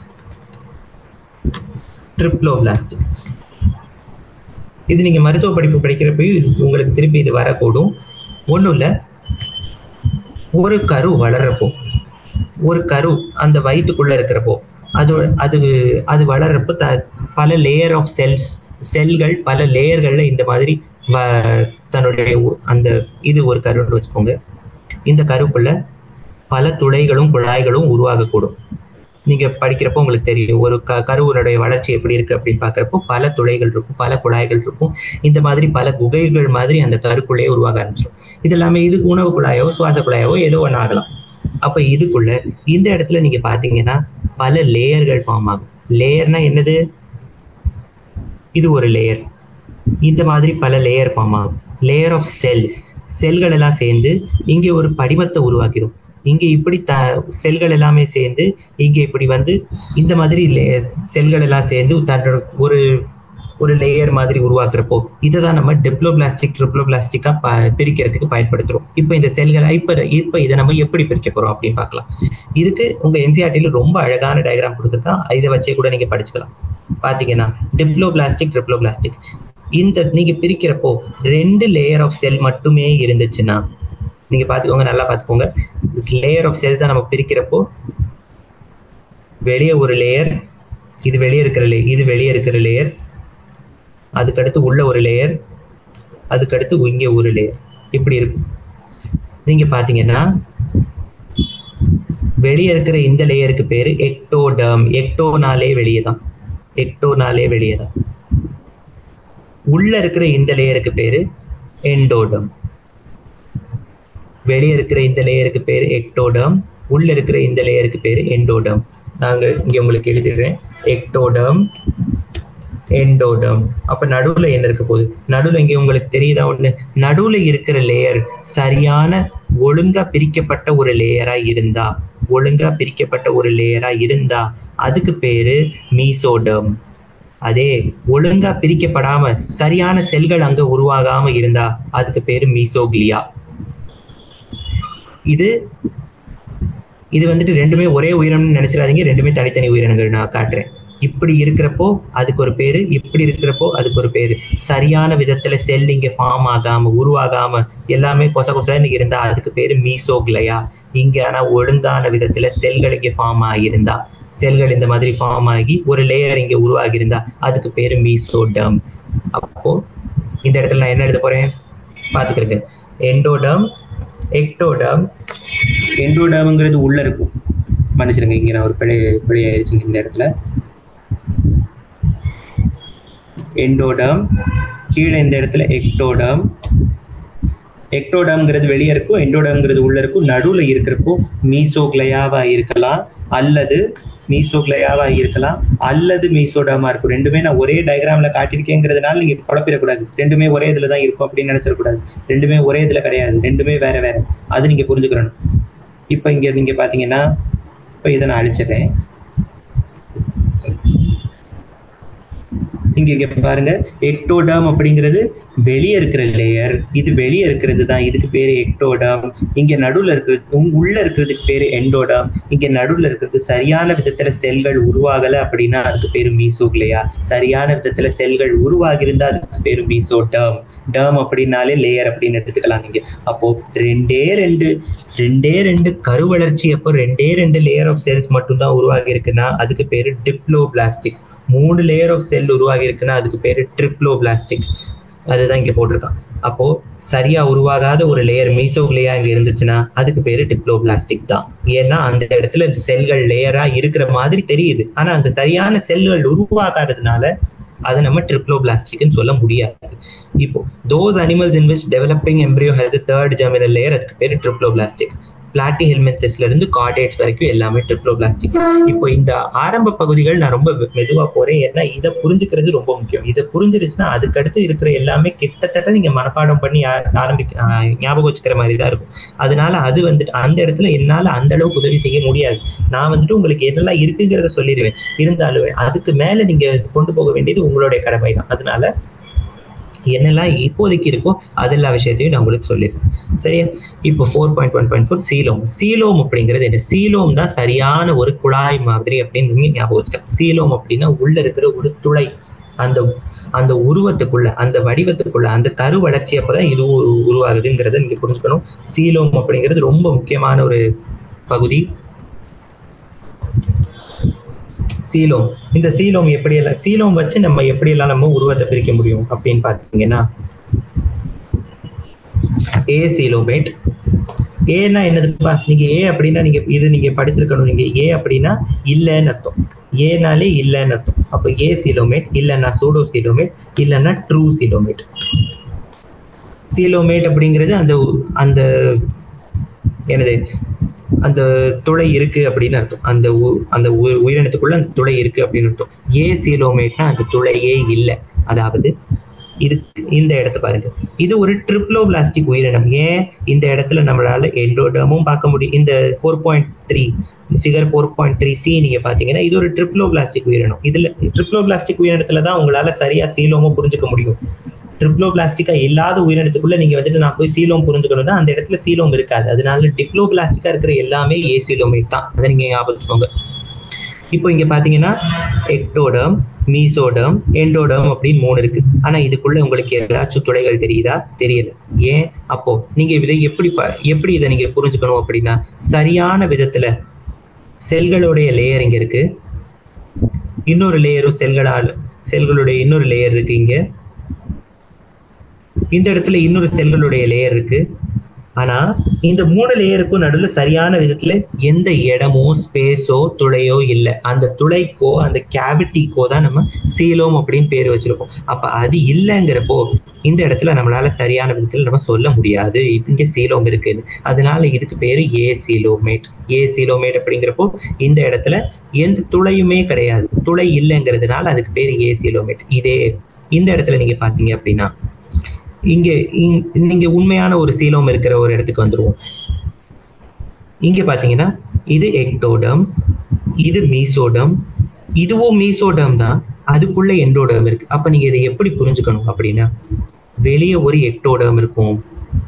ட்ரிப்ளோபிளாஸ்டிக் இது நீங்க மருத்துவ படிப்பு படிக்கிறப்பயும் இது உங்களுக்கு திருப்பி இது வரக்கூடும் ஒன்றும் இல்லை ஒரு கரு வளர்றப்போ ஒரு கரு அந்த வயிற்றுக்குள்ள இருக்கிறப்போ அது அது அது வளர்றப்போ த பல லேயர் ஆஃப் செல்ஸ் செல்கள் பல லேயர்கள்ல இந்த மாதிரி வ- தன்னுடைய உ- அந்த இது ஒரு கருன்னு வச்சுக்கோங்க இந்த கருக்குள்ள பல துளைகளும் குழாய்களும் உருவாகக்கூடும் நீங்க படிக்கிறப்போ உங்களுக்கு தெரியும் ஒரு க கருவனுடைய வளர்ச்சி எப்படி இருக்கு அப்படின்னு பாக்குறப்போ பல துளைகள் இருக்கும் பல குழாய்கள் இருக்கும் இந்த மாதிரி பல குகைகள் மாதிரி அந்த கருக்குள்ளேயே உருவாக ஆரம்பிச்சிடும் இது எல்லாமே இது உணவு குழாயோ சுவாச குழாயோ ஏதோ ஒன்று ஆகலாம் அப்ப இதுக்குள்ள இந்த இடத்துல நீங்க பாத்தீங்கன்னா பல லேயர்கள் ஃபார்ம் ஆகும் லேயர்னா என்னது இது ஒரு லேயர் இந்த மாதிரி பல லேயர் ஃபார்ம் ஆகும் லேயர் ஆஃப் செல்ஸ் செல்கள் எல்லாம் சேர்ந்து இங்கே ஒரு படிமத்தை உருவாக்கிடும் இங்கே இப்படி த செல்கள் எல்லாமே சேர்ந்து இங்கே இப்படி வந்து இந்த மாதிரி லே- செல்கள் எல்லாம் சேர்ந்து தன்னோட ஒரு ஒரு லேயர் மாதிரி உருவாக்குறப்போ இதை தான் நம்ம டிப்ளோபிளாஸ்டிக் ட்ரிப்ளோபிளாஸ்டிக்கா ப பிரிக்கிறதுக்கு பயன்படுத்துறோம் இப்போ இந்த செல்களை இப்போ இப்போ இதை நம்ம எப்படி பிரிக்க போறோம் அப்படின்னு பார்க்கலாம் இதுக்கு உங்க என்சிஆர்டில ரொம்ப அழகான டயக்ராம் கொடுத்துருக்கான் இதை வச்சே கூட நீங்க படிச்சுக்கலாம் பாத்தீங்கன்னா டிப்ளோபிளாஸ்டிக் ட்ரிப்ளோபிளாஸ்டிக் இந்த நீங்க பிரிக்கிறப்போ ரெண்டு லேயர் ஆஃப் செல் மட்டுமே இருந்துச்சுன்னா நீங்க பாத்துக்கோங்க நல்லா பாத்துக்கோங்க லேயர் ஆஃப் செல்ஸை நம்ம பிரிக்கிறப்போ வெளியே ஒரு லேயர் இது வெளியே இருக்கிற லே இது வெளியே இருக்கிற லேயர் அதுக்கடுத்து உள்ள ஒரு லேயர் அதுக்கடுத்து இங்கே ஒரு லேயர் இப்படி இருக்கும் நீங்க பாத்தீங்கன்னா வெளியே இருக்கிற இந்த லேயருக்கு பேரு எக்டோடர்ம் எக்டோனாலே வெளியே தான் எக்டோனாலே வெளியே தான் உள்ள இருக்கிற இந்த லேயருக்கு பேரு எண்டோடம் வெளியே இருக்கிற இந்த லேயருக்கு பேரு எக்டோடம் உள்ள இருக்கிற இந்த லேயருக்கு பேரு எண்டோடம் நாங்க இங்க உங்களுக்கு எழுதிடுறேன் எக்டோடம் எண்டோடம் அப்ப நடுவுல என்ன இருக்க போகுது நடுவுல இங்க உங்களுக்கு தெரியுதா ஒண்ணு நடுவுல இருக்கிற லேயர் சரியான ஒழுங்கா பிரிக்கப்பட்ட ஒரு லேயரா இருந்தா ஒழுங்கா பிரிக்கப்பட்ட ஒரு லேயரா இருந்தா அதுக்கு பேரு மீசோடம் அதே ஒழுங்கா பிரிக்கப்படாம சரியான செல்கள் அங்க உருவாகாம இருந்தா அதுக்கு பேரு மீசோக்லியா இது இது வந்துட்டு ரெண்டுமே ஒரே உயிரினம்னு நினைச்சிடாதீங்க ரெண்டுமே தனித்தனி உயிரினங்கள் நான் காட்டுறேன் இப்படி இருக்கிறப்போ அதுக்கு ஒரு பேரு இப்படி இருக்கிறப்போ அதுக்கு ஒரு பேரு சரியான விதத்துல செல் இங்க ஃபார்ம் ஆகாம உருவாகாம எல்லாமே கொச கொசன்னு இருந்தா அதுக்கு பேரு மீசோக்லையா இங்க ஆனா ஒழுங்கான விதத்துல செல்கள் இங்க ஃபார்ம் ஆகியிருந்தா செல்கள் இந்த மாதிரி ஃபார்ம் ஆகி ஒரு லேயர் இங்க உருவாகி இருந்தா அதுக்கு பேரு மீசோடம் அப்போ இந்த இடத்துல நான் என்ன எழுத போறேன் பாத்துக்கிறேங்க எண்டோடம் எக்டோடம் எண்டோடம்ங்கிறது உள்ள இருக்கும் மன்னிச்சிடுங்க இங்க நான் ஒரு பிழை பிழையாயிருச்சுங்க இந்த இடத்துல எண்டோடம் கீழே இந்த இடத்துல எக்டோடம் எக்டோடம்ங்கிறது வெளியே இருக்கும் எண்டோடம்ங்கிறது உள்ள இருக்கும் நடுவுல இருக்கிறப்போ மீசோக்லையாவா இருக்கலாம் அல்லது மீசோக்லையாவா இருக்கலாம் அல்லது மீசோடமா இருக்கும் ரெண்டுமே நான் ஒரே டயக்ராம்ல காட்டியிருக்கேங்கிறதுனால நீங்க குழப்பிடக்கூடாது ரெண்டுமே ஒரே இதுல தான் இருக்கும் அப்படின்னு நினைச்சிடக்கூடாது ரெண்டுமே ஒரே இதுல கிடையாது ரெண்டுமே வேற வேற அது நீங்க புரிஞ்சுக்கணும் இப்போ இங்க நீங்க பாத்தீங்கன்னா இப்போ இதை நான் அழிச்சிடுறேன் இங்க இங்க பாருங்க எக்டோடர்ம் அப்படிங்கிறது வெளியே இருக்கிற லேயர் இது வெளியே இருக்கிறது தான் இதுக்கு பேரு எக்டோடர்ம் இங்க நடுவுல இருக்கிறது உம் உள்ள இருக்கிறதுக்கு பேரு எண்டோடர்ம் இங்க நடுவுல இருக்கிறது சரியான விதத்துல செல்கள் உருவாகல அப்படின்னா அதுக்கு பேரு மீசோக்லியா சரியான விதத்துல செல்கள் உருவாகி இருந்தா அதுக்கு பேரு மீசோடர்ம் டேர்ம் அப்படின்னாலே லேயர் அப்படின்னு எடுத்துக்கலாம் நீங்க அப்போ ரெண்டே ரெண்டு ரெண்டே ரெண்டு கருவளர்ச்சி அப்போ ரெண்டே ரெண்டு லேயர் ஆஃப் செல்ஸ் மட்டும் தான் உருவாகி இருக்குன்னா அதுக்கு பேரு டிப்ளோபிளாஸ்டிக் மூணு லேயர் ஆஃப் செல் உருவாகி இருக்குன்னா அதுக்கு பேரு ட்ரிப்ளோபிளாஸ்டிக் அதுதான் இங்க போட்டிருக்கான் அப்போ சரியா உருவாகாத ஒரு லேயர் மீசோக்லியா இங்க இருந்துச்சுன்னா அதுக்கு பேரு டிப்ளோபிளாஸ்டிக் தான் ஏன்னா அந்த இடத்துல செல்கள் லேயரா இருக்கிற மாதிரி தெரியுது ஆனா அங்க சரியான செல்கள் உருவாகாததுனால அதை நம்ம ட்ரிப்ளோபிளாஸ்டிக்னு சொல்ல முடியாது இப்போ those animals in which developing embryo has third germinal layer அதுக்கு பேரு ட்ரிப்ளோபிளாஸ்டிக் பிளாட்டி ஹெல்மென்தஸ்ல இருந்து கார்டேட்ஸ் வரைக்கும் எல்லாமே ட்ரிப்ளோபிளாஸ்டிக் இப்போ இந்த ஆரம்ப பகுதிகள் நான் ரொம்ப மெதுவா போறேன் ஏன்னா இதை புரிஞ்சுக்கிறது ரொம்ப முக்கியம் இதை புரிஞ்சிருச்சுன்னா அதுக்கடுத்து இருக்கிற எல்லாமே கிட்டத்தட்ட நீங்க மனப்பாடம் பண்ணி ஆ- ஆரம்பிக்க ஆ, ஞாபகம் வச்சுக்கிற மாதிரி தான் இருக்கும் அதனால அது வந்துட்டு அந்த இடத்துல என்னால அந்த அளவுக்கு உதவி செய்ய முடியாது நான் வந்துட்டு உங்களுக்கு என்னெல்லாம் இருக்குங்கிறத சொல்லிடுவேன் இருந்தாலும் அதுக்கு மேல நீங்க கொண்டு போக வேண்டியது உங்களுடைய கடமை தான் அதனால என்னெல்லாம் இப்போதைக்கு இருக்கோ அதெல்லா விஷயத்தையும் நான் உங்களுக்கு சொல்லிடுறேன் சரியா இப்போ four point one point four coelom coelom அப்படிங்கிறது என்ன சீலோம் தான் சரியான ஒரு குழாய் மாதிரி அப்படின்னு நீங்க ஞாபகம் வச்சுக்கலாம் சீலோம் அப்படின்னா உள்ள இருக்கிற ஒரு துளை அந்த அந்த உருவத்துக்குள்ள அந்த வடிவத்துக்குள்ள அந்த கரு வளர்ச்சி அப்பதான் இது உரு- உருவாகுதுங்கிறத நீங்க புரிஞ்சுக்கணும் சீலோம் அப்படிங்கிறது ரொம்ப முக்கியமான ஒரு பகுதி சீலோம் இந்த சீலோம் எப்படி எல்லாம் சீலோம் வச்சு நம்ம எப்படி எல்லாம் நம்ம உருவத்தை பிரிக்க முடியும் அப்படின்னு பாத்தீங்கன்னா ஏ சீலோமேட் ஏன்னா என்னதுப்பா நீங்க ஏ அப்படின்னா நீங்க இது நீங்க படிச்சிருக்கணும் நீங்க ஏ அப்படின்னா இல்லைன்னு அர்த்தம் ஏனாலே இல்லைன்னு அர்த்தம் அப்போ ஏ சீலோமேட் இல்லைன்னா சூடோ சீலோமேட் இல்லைன்னா ட்ரூ சீலோமேட் சீலோமேட் அப்படிங்கிறது அந்த அந்த என்னது அந்த துளை இருக்கு அப்படின்னு அர்த்தம் அந்த உ- அந்த உ- உயிரினத்துக்குள்ள அந்த துளை இருக்கு அப்படின்னு அர்த்தம் ஏ சீலோமேட்னா அந்த துளையே இல்லை அதாவது இது இந்த இடத்த பாருங்க இது ஒரு ட்ரிப்ளோபிளாஸ்டிக் உயிரினம் ஏன் இந்த இடத்துல நம்மளால எண்டோடமும் பார்க்க முடியும் இந்த four point three figure four point three C நீங்க பாத்தீங்கன்னா இது ஒரு ட்ரிப்ளோபிளாஸ்டிக் உயிரினம் இதுல ட்ரிப்ளோபிளாஸ்டிக் உயிரினத்துல தான் உங்களால சரியா சீலோமும் புரிஞ்சுக்க முடியும் ட்ரிப்ளோபிளாஸ்டிக்கா இல்லாத உயிரினத்துக்குள்ள நீங்க வந்துட்டு நான் போய் சீலோம் புரிஞ்சுக்கணும்னா அந்த இடத்துல சீலோம் இருக்காது அதனால டிப்ளோபிளாஸ்டிக்கா இருக்கிற எல்லாமே ஏ சீலோமேட் தான் அதை நீங்க ஞாபகம் வச்சுக்கோங்க இப்போ இங்க பாத்தீங்கன்னா எக்டோடம் மீசோடம் எண்டோடம் அப்படின்னு மூணு இருக்கு ஆனா இதுக்குள்ள உங்களுக்கு ஏதாச்சும் துளைகள் தெரியுதா தெரியல ஏன் அப்போ நீங்க இதை எப்படி ப- எப்படி இதை நீங்க புரிஞ்சுக்கணும் அப்படின்னா சரியான விதத்துல செல்களுடைய லேயர் இங்க இருக்கு இன்னொரு லேயரும் செல்களால் செல்களுடைய இன்னொரு லேயர் இருக்கு இங்க இந்த இடத்துல இன்னொரு செல்களுடைய லேயர் இருக்கு ஆனா இந்த மூணு லேயருக்கும் நடுவில் சரியான விதத்துல எந்த இடமோ ஸ்பேஸோ துளையோ இல்லை அந்த துளைக்கோ அந்த கேவிட்டிக்கோ தான் நம்ம சீலோம் அப்படின்னு பேர் வச்சிருக்கோம் அப்ப அது இல்லைங்கிறப்போ இந்த இடத்துல நம்மளால சரியான விதத்துல நம்ம சொல்ல முடியாது இங்க சீலோம் இருக்குன்னு அதனால இதுக்கு பேரு ஏ சீலோமேட் ஏ சீலோமேட் அப்படிங்கிறப்போ இந்த இடத்துல எந்த துளையுமே கிடையாது துளை இல்லைங்கிறதுனால அதுக்கு பேரு ஏ சீலோமேட் இதே இந்த இடத்துல நீங்க பாத்தீங்க அப்படின்னா இங்க இங்- நீங்க உண்மையான ஒரு சீலம் இருக்கிற ஒரு இடத்துக்கு வந்துருவோம் இங்க பாத்தீங்கன்னா இது எக்டோடம் இது மீசோடம் இதுவும் மீசோடம் தான் அதுக்குள்ள எண்டோடம் இருக்கு அப்ப நீங்க இதை எப்படி புரிஞ்சுக்கணும் அப்படின்னா வெளியே ஒரு எக்டோடம் இருக்கும்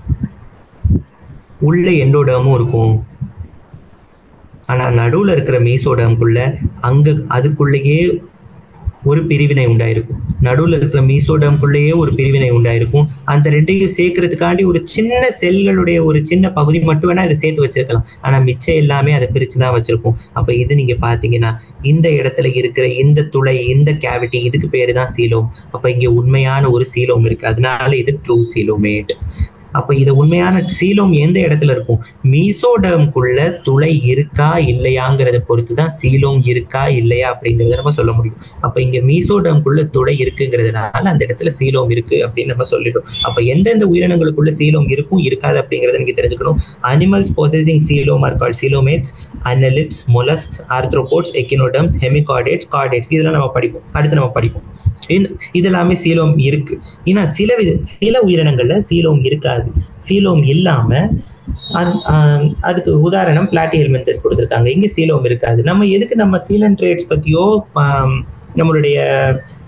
உள்ள எண்டோடமும் இருக்கும் ஆனா நடுவுல இருக்கிற மீசோடம்குள்ள அங்க அதுக்குள்ளேயே ஒரு பிரிவினை உண்டாயிருக்கும் நடுவுல இருக்கிற மீசோடம்குள்ளேயே ஒரு பிரிவினை உண்டாயிருக்கும் அந்த ரெண்டையும் சேர்க்கறதுக்காண்டி ஒரு சின்ன செல்களுடைய ஒரு சின்ன பகுதி மட்டும் வேணா இதை சேர்த்து வச்சிருக்கலாம் ஆனா மிச்சம் எல்லாமே அதை பிரிச்சு தான் வச்சிருக்கும் அப்ப இது நீங்க பாத்தீங்கன்னா இந்த இடத்துல இருக்கிற இந்த துளை இந்த கேவிட்டி இதுக்கு பேரு தான் சீலோம் அப்ப இங்க உண்மையான ஒரு சீலோம் இருக்கு அதனால இது ட்ரூ சீலோமேட் அப்ப இது உண்மையான சீலோம் எந்த இடத்துல இருக்கும் மீசோடம்குள்ள துளை இருக்கா இல்லையாங்கிறத பொறுத்து தான் சீலோம் இருக்கா இல்லையா அப்படிங்கறத நம்ம சொல்ல முடியும் அப்ப இங்க மீசோடம்குள்ள துளை இருக்குங்கிறதுனால அந்த இடத்துல சீலோம் இருக்கு அப்படின்னு நம்ம சொல்லிட்டோம் அப்ப எந்தெந்த உயிரினங்களுக்குள்ள சீலோம் இருக்கும் இருக்காது அப்படிங்கறத நீங்க தெரிஞ்சுக்கணும் animals possessing coelom are called coelomates annelids molluscs arthropods echinoderms hemichordates chordates இதெல்லாம் நம்ம படிப்போம் அடுத்து நம்ம படிப்போம் இந்த- இது எல்லாமே சீலோம் இருக்கு ஏன்னா சில வித சில உயிரினங்கள்ல சீலோம் இருக்காது சீலோம் இல்லாம அது- ஆஹ் அதுக்கு உதாரணம் பிளாட்டி ஹெல்மெண்டஸ் கொடுத்துருக்காங்க இங்க சீலோம் இருக்காது நம்ம எதுக்கு நம்ம சீலன் ட்ரேட்ஸ் பத்தியோ ஆம், நம்மளுடைய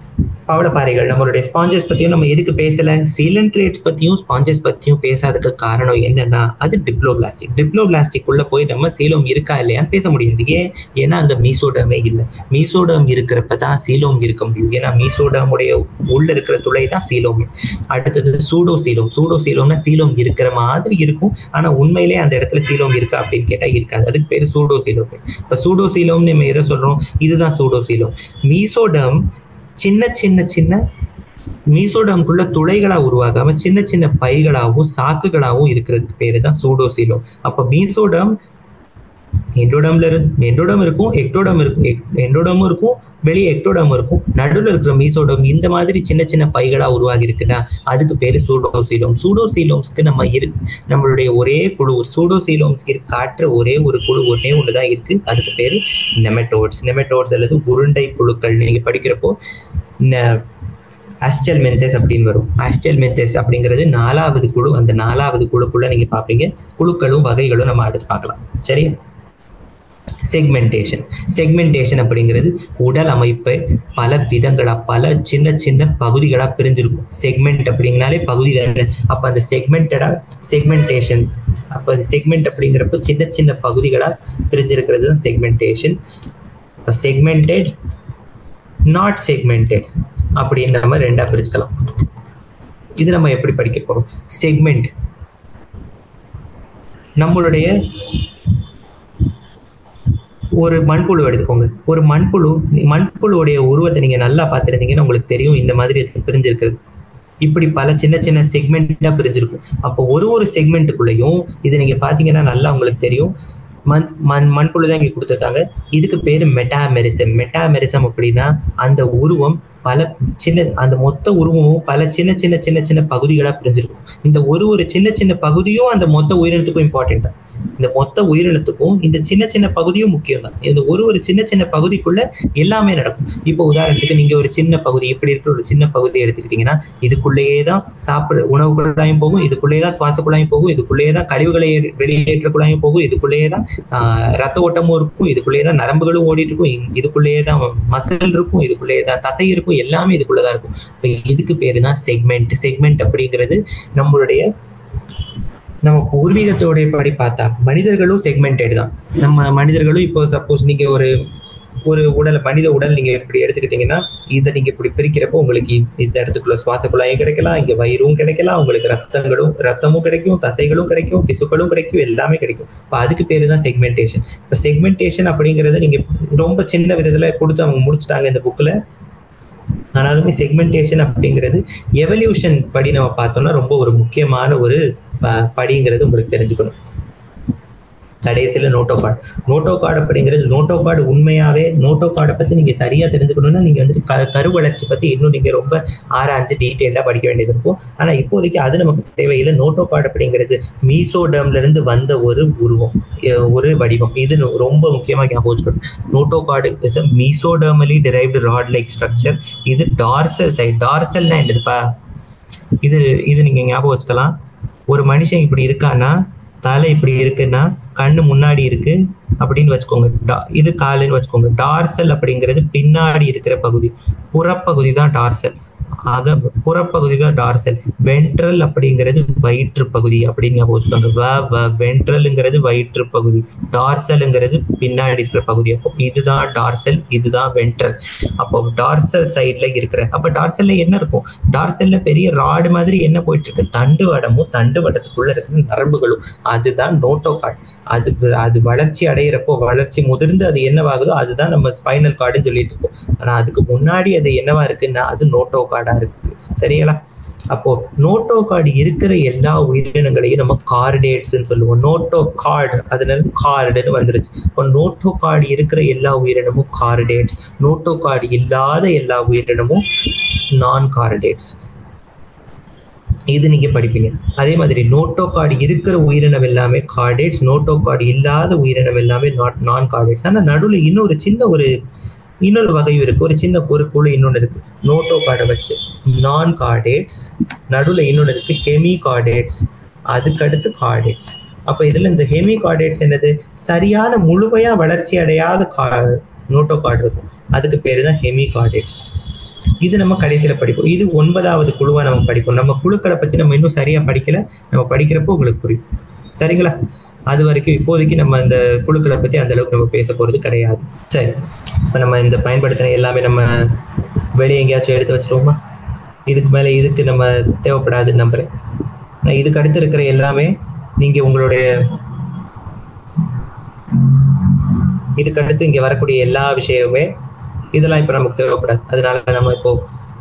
பவளப்பாறைகள் நம்மளுடைய ஸ்பாஞ்சஸ் பத்தியும் நம்ம எதுக்கு பேசல சீலன்ட்ரேட்ஸ் பத்தியும் ஸ்பாஞ்சஸ் பத்தியும் பேசாததுக்கு காரணம் என்னன்னா அது டிப்ளோபிளாஸ்டிக் டிப்ளோபிளாஸ்டிக் உள்ள போய் நம்ம சீலோம் இருக்கா இல்லையான்னு பேச முடியாது ஏன் ஏன்னா அந்த மீசோடமே இல்லை மீசோடம் இருக்கிறப்ப தான் சீலோம் இருக்க முடியும் ஏன்னா மீசோடமுடைய உள்ள இருக்கிற துளை தான் சீலோம் அடுத்தது சூடோ சீலோம் சூடோ சீலோம்னா சீலோம் இருக்கிற மாதிரி இருக்கும் ஆனா உண்மையிலே அந்த இடத்துல சீலோம் இருக்கா அப்படின்னு கேட்டா இருக்காது அதுக்கு பேர் சூடோ சீலோம் இப்ப சூடோ சீலோம் நம்ம எதை சொல்றோம் இதுதான் சூடோ சீலோம் மீசோடம் சின்ன சின்ன சின்ன மீசோடம்குள்ள துளைகளா உருவாகாம சின்ன சின்ன பைகளாகவும் சாக்குகளாகவும் இருக்கிறதுக்கு பேரு தான் சூடோசீலம் அப்ப மீசோடம் எண்டோடம்ல இருந்து எண்டோடம் இருக்கும் எக்டோடம் இருக்கும் எண்டோடமும் இருக்கும் வெளியே எக்டோடம் இருக்கும் நடுவில் இருக்கிற மீசோடம் இந்த மாதிரி சின்ன சின்ன பைகளா உருவாகி இருக்குன்னா அதுக்கு பேரு சூடோசீலோம் சூடோசீலோம்ஸ்க்கு நம்ம இரு நம்மளுடைய ஒரே குழு சூடோசீலோம்ஸ்க்கு காட்டுற ஒரே ஒரு குழு ஒன்னே ஒண்ணுதான் இருக்கு அதுக்கு பேரு நெமட்டோட்ஸ் நெமட்டோட்ஸ் அல்லது உருண்டை புழுக்கள் நீங்க படிக்கிறப்போ ஆஸ்டல் மென்தெஸ் அப்படின்னு வரும் ஆஸ்டல் மென்தெஸ் அப்படிங்கிறது நாலாவது குழு அந்த நாலாவது குழுக்குள்ள நீங்க பாப்பீங்க குழுக்களும் வகைகளும் நம்ம அடுத்து பார்க்கலாம் சரி செக்மெண்டேஷன் செக்மெண்டேஷன் அப்படிங்கிறது உடல் அமைப்பை பல விதங்களா பல சின்ன சின்ன பகுதிகளா பிரிஞ்சிருக்கும் செக்மெண்ட் அப்படிங்கனாலே பகுதி தானே அப்ப அந்த செக்மெண்டடா செக்மெண்டேஷன் அப்ப அந்த செக்மெண்ட் அப்படிங்கிறப்ப சின்ன சின்ன பகுதிகளா பிரிஞ்சிருக்கிறது தான் செக்மெண்டேஷன் செக்மெண்டட் நாட் செக்மெண்டட் அப்படின்னு நம்ம ரெண்டா பிரிச்சுக்கலாம் இது நம்ம எப்படி படிக்க போறோம் செக்மெண்ட் நம்மளுடைய ஒரு மண்புழு எடுத்துக்கோங்க ஒரு மண்புழு மண்புழுவுடைய உருவத்தை நீங்க நல்லா பார்த்துருந்தீங்கன்னா உங்களுக்கு தெரியும் இந்த மாதிரி இது பிரிஞ்சிருக்கிறது இப்படி பல சின்ன சின்ன செக்மெண்டா பிரிஞ்சிருக்கும் அப்போ ஒரு ஒரு செக்மெண்ட்டுக்குள்ளேயும் இது நீங்க பாத்தீங்கன்னா நல்லா உங்களுக்கு தெரியும் மண் மண் மண்புழு தான் இங்க கொடுத்துருக்காங்க இதுக்கு பேரு மெட்டாமெரிசம் மெட்டாமெரிசம் அப்படின்னா அந்த உருவம் பல சின்ன அந்த மொத்த உருவமும் பல சின்ன சின்ன சின்ன சின்ன பகுதிகளா பிரிஞ்சிருக்கும் இந்த ஒரு ஒரு சின்ன சின்ன பகுதியும் அந்த மொத்த உயிரினத்துக்கும் இம்பார்ட்டன்ட் தான் இந்த மொத்த உயிரினத்துக்கும் இந்த சின்ன சின்ன பகுதியும் முக்கியம் தான் இந்த ஒரு ஒரு சின்ன சின்ன பகுதிக்குள்ள எல்லாமே நடக்கும் இப்போ உதாரணத்துக்கு நீங்க ஒரு சின்ன பகுதி இப்படி இருக்கிற ஒரு சின்ன பகுதி எடுத்துக்கிட்டீங்கன்னா இதுக்குள்ளேயே தான் சாப்பிட உணவு குழாயும் போகும் இதுக்குள்ளேயே தான் சுவாச குழாயும் போகும் இதுக்குள்ளேயே தான் கழிவுகளை வெளியேற்ற குழாயும் போகும் இதுக்குள்ளேயே தான் ரத்த ஓட்டமும் இருக்கும் இதுக்குள்ளேயே தான் நரம்புகளும் ஓடிட்டு இருக்கும் இதுக்குள்ளேயே தான் மசில் இருக்கும் இதுக்குள்ளேயே தான் தசை இருக்கும் எல்லாமே இதுக்குள்ளதான் இருக்கும் இப்போ இதுக்கு பேரு தான் செக்மெண்ட் செக்மெண்ட் அப்படிங்கிறது நம்மளுடைய நம்ம பூர்வீகத்தோடைய படி பார்த்தா மனிதர்களும் செக்மெண்டட் தான் நம்ம மனிதர்களும் இப்போ சப்போஸ் நீங்க ஒரு ஒரு உடல் மனித உடல் நீங்க இப்படி எடுத்துக்கிட்டீங்கன்னா இதை நீங்க இப்படி பிரிக்கிறப்போ உங்களுக்கு இந்த இடத்துக்குள்ள சுவாச குழாயும் கிடைக்கலாம் இங்க வயிறும் கிடைக்கலாம் உங்களுக்கு ரத்தங்களும் ரத்தமும் கிடைக்கும் தசைகளும் கிடைக்கும் திசுக்களும் கிடைக்கும் எல்லாமே கிடைக்கும் இப்போ அதுக்கு பேரு தான் செக்மெண்டேஷன் இப்போ செக்மெண்டேஷன் அப்படிங்கறத நீங்க ரொம்ப சின்ன விதத்துல கொடுத்து அவங்க முடிச்சுட்டாங்க இந்த புக்ல ஆனாலுமே செக்மெண்டேஷன் அப்படிங்கிறது எவல்யூஷன் படி நம்ம பார்த்தோம்னா ரொம்ப ஒரு முக்கியமான ஒரு படிங்கிறது உங்களுக்கு தெரிஞ்சுக்கணும் கடைசியில் நோட்டோ கார்டு நோட்டோ கார்டு அப்படிங்கிறது நோட்டோ கார்டு உண்மையாவே நோட்டோ கார்டை பத்தி நீங்க சரியா தெரிஞ்சுக்கணும்னா நீங்க வந்து க கரு வளர்ச்சி பத்தி இன்னும் நீங்க ரொம்ப ஆராய்ஞ்சு டீட்டெயிலாக படிக்க வேண்டியது இருக்கும் ஆனா இப்போதைக்கு அது நமக்கு தேவையில்லை நோட்டோ கார்டு அப்படிங்கிறது மீசோடம்ல இருந்து வந்த ஒரு உருவம் ஒரு வடிவம் இது ரொம்ப முக்கியமா ஞாபகம் வச்சுக்கணும் notochord is a mesodermally derived rod like structure இது டார்சல் சைட் டார்சல்னா என்னதுப்பா இது இது நீங்க ஞாபகம் வச்சுக்கலாம் ஒரு மனுஷன் இப்படி இருக்கான்னா தலை இப்படி இருக்குன்னா கண்ணு முன்னாடி இருக்கு அப்படின்னு வச்சுக்கோங்க இது காலுன்னு வச்சுக்கோங்க டார்சல் அப்படிங்கிறது பின்னாடி இருக்கிற பகுதி புறப்பகுதி தான் டார்சல் ஆக புறப்பகுதி தான் டார்சல் வென்ட்ரல் அப்படிங்கிறது வயிற்று பகுதி அப்படின்னு ஞாபகம் வச்சுக்கோங்க வென்ட்ரல்ங்கிறது வயிற்று பகுதி டார்சல்ங்கிறது பின்னாடி இருக்கிற பகுதி அப்போ இதுதான் டார்சல் இதுதான் வென்ட்ரல் அப்போ டார்சல் சைட்ல இருக்கிற அப்ப டார்சல்ல என்ன இருக்கும் டார்சல்ல பெரிய ராடு மாதிரி என்ன போயிட்டு இருக்கு தண்டு வடமும் தண்டு வடத்துக்குள்ள இருக்கிற நரம்புகளும் அதுதான் நோட்டோ கார்டு அது அது வளர்ச்சி அடையிறப்போ வளர்ச்சி முதிர்ந்து அது என்னவாகுதோ அதுதான் நம்ம ஸ்பைனல் கார்டுன்னு சொல்லிட்டு இருக்கோம் ஆனா அதுக்கு முன்னாடி அது என்னவா இருக்குன்னா அது நோட்டோ கார்டா இருக்கு சரிங்களா அப்போ நோட்டோ கார்டு இருக்கிற எல்லா உயிரினங்களையும் நம்ம கார்டேட்ஸ் சொல்லுவோம் நோட்டோ கார்டு அதுல இருந்து கார்டுன்னு வந்துருச்சு இப்போ நோட்டோ கார்டு இருக்கிற எல்லா உயிரினமும் கார்டேட்ஸ் நோட்டோ கார்டு இல்லாத எல்லா உயிரினமும் நான் கார்டேட்ஸ் இது நீங்க படிப்பீங்க அதே மாதிரி நோட்டோ கார்டு இருக்கிற உயிரினம் எல்லாமே கார்டேட்ஸ் நோட்டோ கார்டு இல்லாத உயிரினம் எல்லாமே நாட் நான் கார்டேட்ஸ் ஆனா நடுவில் இன்னொரு சின்ன ஒரு இன்னொரு வகையும் இருக்கு ஒரு சின்ன ஒரு குழு இன்னொன்று இருக்கு நோட்டோ கார்டை வச்சு நான் கார்டேட்ஸ் நடுவில் இன்னொன்று இருக்கு ஹெமி கார்டேட்ஸ் அதுக்கடுத்து கார்டேட்ஸ் அப்போ இதுல இந்த ஹெமி கார்டேட்ஸ் என்னது சரியான முழுமையா வளர்ச்சி அடையாத கா நோட்டோ கார்டு இருக்கும் அதுக்கு பேரு தான் ஹெமி கார்டேட்ஸ் இது நம்ம கடைசியில படிப்போம் இது ஒன்பதாவது குழுவா நம்ம படிப்போம் நம்ம குழுக்களை பத்தி நம்ம இன்னும் சரியா படிக்கல நம்ம படிக்கிறப்போ உங்களுக்கு புரியும் சரிங்களா அது வரைக்கும் இப்போதைக்கு நம்ம அந்த குழுக்களை பத்தி அந்த அளவுக்கு நம்ம பேச போறது கிடையாது சரி இப்போ நம்ம இந்த பயன்படுத்தின எல்லாமே நம்ம வெளியே எங்கேயாச்சும் எடுத்து வச்சிருவோமா இதுக்கு மேலே இதுக்கு நம்ம தேவைப்படாதுன்னு நம்புறேன் நான் இதுக்கு அடுத்து இருக்கிற எல்லாமே நீங்க உங்களுடைய இதுக்கு அடுத்து இங்க வரக்கூடிய எல்லா விஷயமுமே இதெல்லாம் இப்ப நமக்கு தேவைப்படாது அதனால நம்ம இப்போ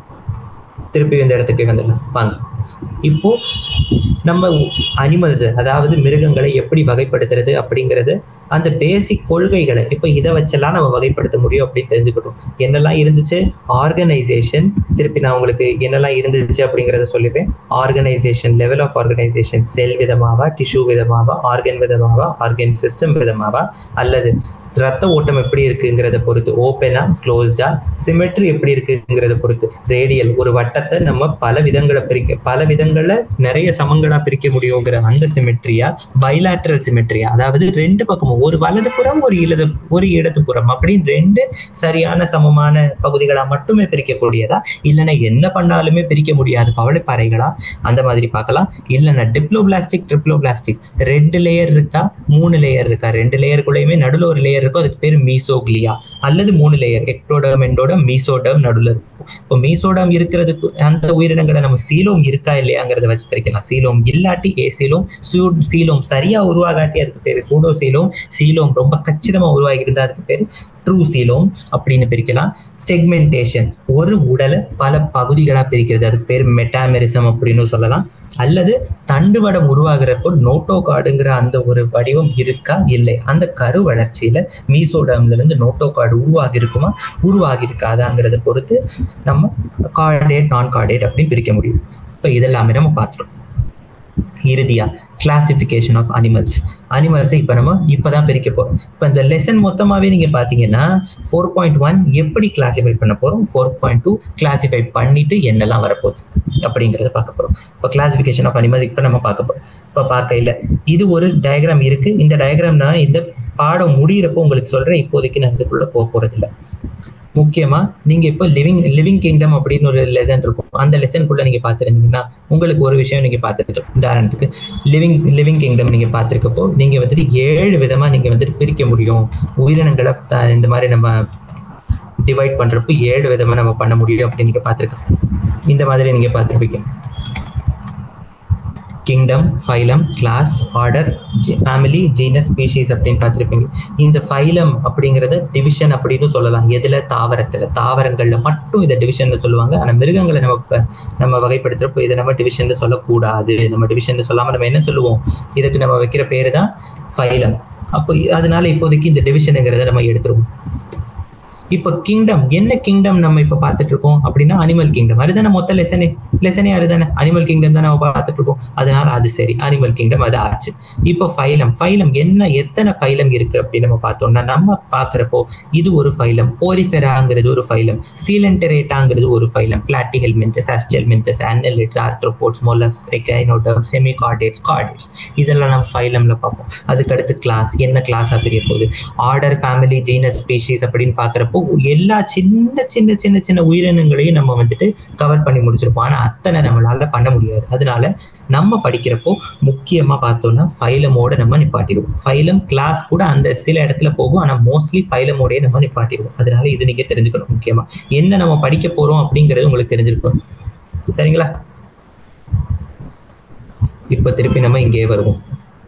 திருப்பி இந்த இடத்துக்கு வந்துடலாம் வாங்க இப்போ நம்ம அனிமல்ஸ் அதாவது மிருகங்களை எப்படி வகைப்படுத்துறது அப்படிங்கிறது அந்த பேசிக் கொள்கைகளை இப்போ இதை வச்செல்லாம் நம்ம வகைப்படுத்த முடியும் அப்படின்னு தெரிஞ்சுக்கிட்டோம் என்னெல்லாம் இருந்துச்சு ஆர்கனைசேஷன் திருப்பி நான் உங்களுக்கு என்னெல்லாம் இருந்துச்சு அப்படிங்கிறத சொல்லிப்பேன் organisation level of organisation cell விதமாவா டிஷ்யூ விதமாவா ஆர்கன் விதமாவா ஆர்கன் சிஸ்டம் விதமாவா அல்லது ரத்த ஓட்டம் எப்படி இருக்குங்கிறத பொறுத்து ஓப்பனா க்ளோஸ்டா சிமெட்ரி எப்படி இருக்குங்கிறத பொறுத்து ரேடியல் ஒரு வட்டத்தை நம்ம பல விதங்களை பிரிக்க பல விதங்களை நிறைய சமங்களா பிரிக்க முடியுங்கிற அந்த சிமெட்ரியா பைலாட்ரல் சிமெட்ரியா அதாவது ரெண்டு பக்கமும் ஒரு வலது புறம் ஒரு இடது ஒரு இடது புறம் அப்படின்னு ரெண்டு சரியான சமமான பகுதிகளா மட்டுமே பிரிக்கக்கூடியதா இல்லைன்னா என்ன பண்ணாலுமே பிரிக்க முடியாது பவளைப்பாறைகளா அந்த மாதிரி பார்க்கலாம் இல்லைன்னா டிப்ளோபிளாஸ்டிக் ட்ரிப்ளோபிளாஸ்டிக் ரெண்டு லேயர் இருக்கா மூணு லேயர் இருக்கா ரெண்டு லேயருக்குள்ளேயுமே நடுவில் ஒரு லேயர் இருக்கும் அதுக்கு பேர் மீசோக்லியா அல்லது மூணு லேயர் எக்டோடம் எண்டோடம் மீசோடம் நடுவில் இருக்கும் இப்போ மீசோடம் இருக்கிறதுக்கு அந்த உயிரினங்களை நம்ம சீலோம் இருக்கா இல்லையாங்கிறத வச்சு பிரிக்கலாம் சீலோம் இல்லாட்டி ஏ சீலோம் சீலோம் சரியா உருவாகாட்டி அதுக்கு பேர் சூடோ சீலோம் சீலோம் ரொம்ப கச்சிதமா உருவாகி இருந்தா அதுக்கு பேர் ட்ரூ சீலோம் அப்படின்னு பிரிக்கலாம் செக்மெண்டேஷன் ஒரு உடலை பல பகுதிகளா பிரிக்கிறது அதுக்கு பேர் மெட்டாமெரிசம் அப்படின்னு சொல்லலாம் அல்லது தண்டுவடம் உருவாகிறப்போ நோட்டோ காடுங்கிற அந்த ஒரு வடிவம் இருக்கா இல்லை அந்த கரு வளர்ச்சியில மீசோடம்ல இருந்து நோட்டோ காடு உருவாகி இருக்குமா உருவாகி இருக்காதாங்கிறத பொறுத்து நம்ம கார்டேட் நான் கார்டேட் அப்படின்னு பிரிக்க முடியும் இப்போ இதெல்லாமே நம்ம பார்த்துருக்கோம் இறுதியா கிளாசிஃபிகேஷன் ஆஃப் அனிமல்ஸ் அனிமல்ஸை இப்போ நம்ம இப்போ தான் பிரிக்க போகிறோம் இப்போ இந்த லெசன் மொத்தமாகவே நீங்கள் பார்த்தீங்கன்னா ஃபோர் பாயிண்ட் ஒன் எப்படி கிளாசிஃபை பண்ண போகிறோம் ஃபோர் பாயிண்ட் டூ கிளாசிஃபை பண்ணிட்டு என்னெல்லாம் வரப்போகுது அப்படிங்கிறத பார்க்க போகிறோம் இப்போ கிளாசிஃபிகேஷன் ஆஃப் அனிமல்ஸ் இப்போ நம்ம பார்க்க போகிறோம் இப்போ பார்க்கையில் இது ஒரு டயக்ராம் இருக்குது இந்த டயக்ராம் நான் இந்த பாடம் முடியிறப்போ உங்களுக்கு சொல்கிறேன் இப்போதைக்கு நான் இதுக்குள்ளே போக போகிறதில்ல முக்கியமா நீங்க இப்போ லிவிங் லிவிங் கிங்டம் அப்படின்னு ஒரு லெசன் இருக்கும் அந்த லெசனுக்குள்ள நீங்க பார்த்துருந்தீங்கன்னா உங்களுக்கு ஒரு விஷயம் நீங்க பார்த்துட்டு உதாரணத்துக்கு லிவிங் லிவிங் கிங்டம் நீங்க பார்த்துருக்கப்போ நீங்க வந்துட்டு ஏழு விதமா நீங்க வந்துட்டு பிரிக்க முடியும் உயிரினங்களை இந்த மாதிரி நம்ம டிவைட் பண்றப்போ ஏழு விதமா நம்ம பண்ண முடியும் அப்படின்னு நீங்க பார்த்துருக்கோம் இந்த மாதிரி நீங்க பார்த்துருப்பீங்க kingdom phylum class order family genus species அப்படின்னு பார்த்துருப்பீங்க இந்த ஃபைலம் அப்படிங்கிறத டிவிஷன் அப்படின்னு சொல்லலாம் எதுல தாவரத்துல தாவரங்கள்ல மட்டும் இதை டிவிஷன் சொல்லுவாங்க ஆனா மிருகங்களை நம்ம நம்ம வகைப்படுத்துறப்போ இதை நம்ம டிவிஷன் சொல்லக்கூடாது நம்ம டிவிஷன் சொல்லாம நம்ம என்ன சொல்லுவோம் இதுக்கு நம்ம வைக்கிற பேரு தான் ஃபைலம் அப்போ அதனால இப்போதைக்கு இந்த டிவிஷனுங்கிறத நம்ம எடுத்துருவோம் இப்போ கிங்டம் என்ன கிங்டம் நம்ம இப்போ பார்த்துட்டு இருக்கோம் அப்படின்னா அனிமல் கிங்டம் அதுதானே மொத்த லெசனே லெசனே அதுதானே அனிமல் கிங்டம் தான் நம்ம பார்த்துட்டு இருக்கோம் அதனால அது சரி அனிமல் கிங்டம் அது ஆச்சு இப்போ ஃபைலம் ஃபைலம் என்ன எத்தனை ஃபைலம் இருக்கு அப்படின்னு நம்ம பார்த்தோம்னா நம்ம பார்க்குறப்போ இது ஒரு ஃபைலம் போரிஃபெராங்கிறது ஒரு ஃபைலம் சீலண்டரேட்டாங்கிறது ஒரு phylum platyhelminthes aschelminthes annelids arthropods molluscs echinoderms hemichordates chordates இதெல்லாம் நம்ம ஃபைலம்ல பார்ப்போம் அதுக்கடுத்து கிளாஸ் என்ன கிளாஸாக பிரிய போகுது ஆர்டர் ஃபேமிலி ஜீனஸ் ஸ்பீஷீஸ் அப்படின்னு பார்க்குறப்போ எல்லா சின்ன சின்ன சின்ன சின்ன உயிரினங்களையும் நம்ம வந்துட்டு கவர் பண்ணி முடிச்சிருப்போம் ஆனால் அத்தனை நம்மளால பண்ண முடியாது அதனால நம்ம படிக்கிறப்போ முக்கியமா பார்த்தோம்னா ஃபைலமோட நம்ம நிப்பாட்டிடுவோம் ஃபைலம் கிளாஸ் கூட அந்த சில இடத்துல போகும் ஆனால் மோஸ்ட்லி ஃபைலமோடய நம்ம நிப்பாட்டிடுவோம் அதனால இது நீங்க தெரிஞ்சுக்கணும் முக்கியமா என்ன நம்ம படிக்க போறோம் அப்படிங்கிறது உங்களுக்கு தெரிஞ்சிருக்கும் சரிங்களா இப்போ திருப்பி நம்ம இங்கே வருவோம்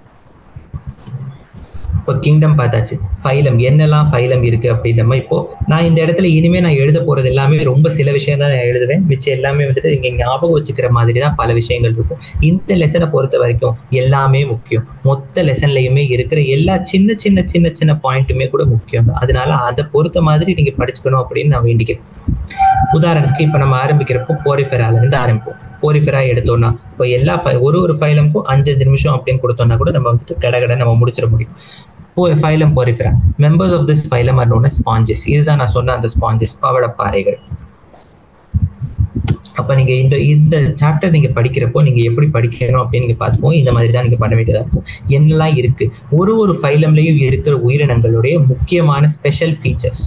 இப்போ கிங்டம் பார்த்தாச்சு ஃபைலம் என்னெல்லாம் ஃபைலம் இருக்கு அப்படின்னு நம்ம இப்போ நான் இந்த இடத்துல இனிமே நான் எழுத போறது எல்லாமே ரொம்ப சில விஷயம் தான் நான் எழுதுவேன் மிச்சம் எல்லாமே வந்துட்டு இங்க ஞாபகம் வச்சுக்கிற மாதிரி தான் பல விஷயங்கள் இருக்கும் இந்த லெசனை பொறுத்த வரைக்கும் எல்லாமே முக்கியம் மொத்த லெசன்லயுமே இருக்கிற எல்லா சின்ன சின்ன சின்ன சின்ன பாயிண்ட்டுமே கூட முக்கியம் தான் அதனால அதை பொறுத்த மாதிரி நீங்க படிச்சுக்கணும் அப்படின்னு நான் வேண்டிக்கிறேன் உதாரணத்துக்கு இப்போ நம்ம ஆரம்பிக்கிறப்போ போரிஃபெரால இருந்து ஆரம்பிப்போம் போரிஃபெரா எடுத்தோம்னா இப்போ எல்லா ஒரு ஒரு ஃபைலமுக்கும் அஞ்சு நிமிஷம் அப்படின்னு கொடுத்தோம்னா கூட நம்ம வந்துட்டு கடை நம்ம முடிச்சிட முடியும் phylum porifera members of this phylum are known sponges இதுதான் நான் சொன்ன அந்த ஸ்பாஞ்சஸ் பவளப்பாறைகள் அப்ப நீங்க இந்த இந்த சாப்டர் நீங்க படிக்கிறப்போ நீங்க எப்படி படிக்கணும் அப்படின்னு நீங்க பார்த்துப்போம் இந்த மாதிரி தான் நீங்க பண்ண வேண்டியதா இருக்கும் என்னெல்லாம் இருக்கு ஒரு ஒரு ஃபைலம்லயும் இருக்கிற உயிரினங்களுடைய முக்கியமான ஸ்பெஷல் ஃபீச்சர்ஸ்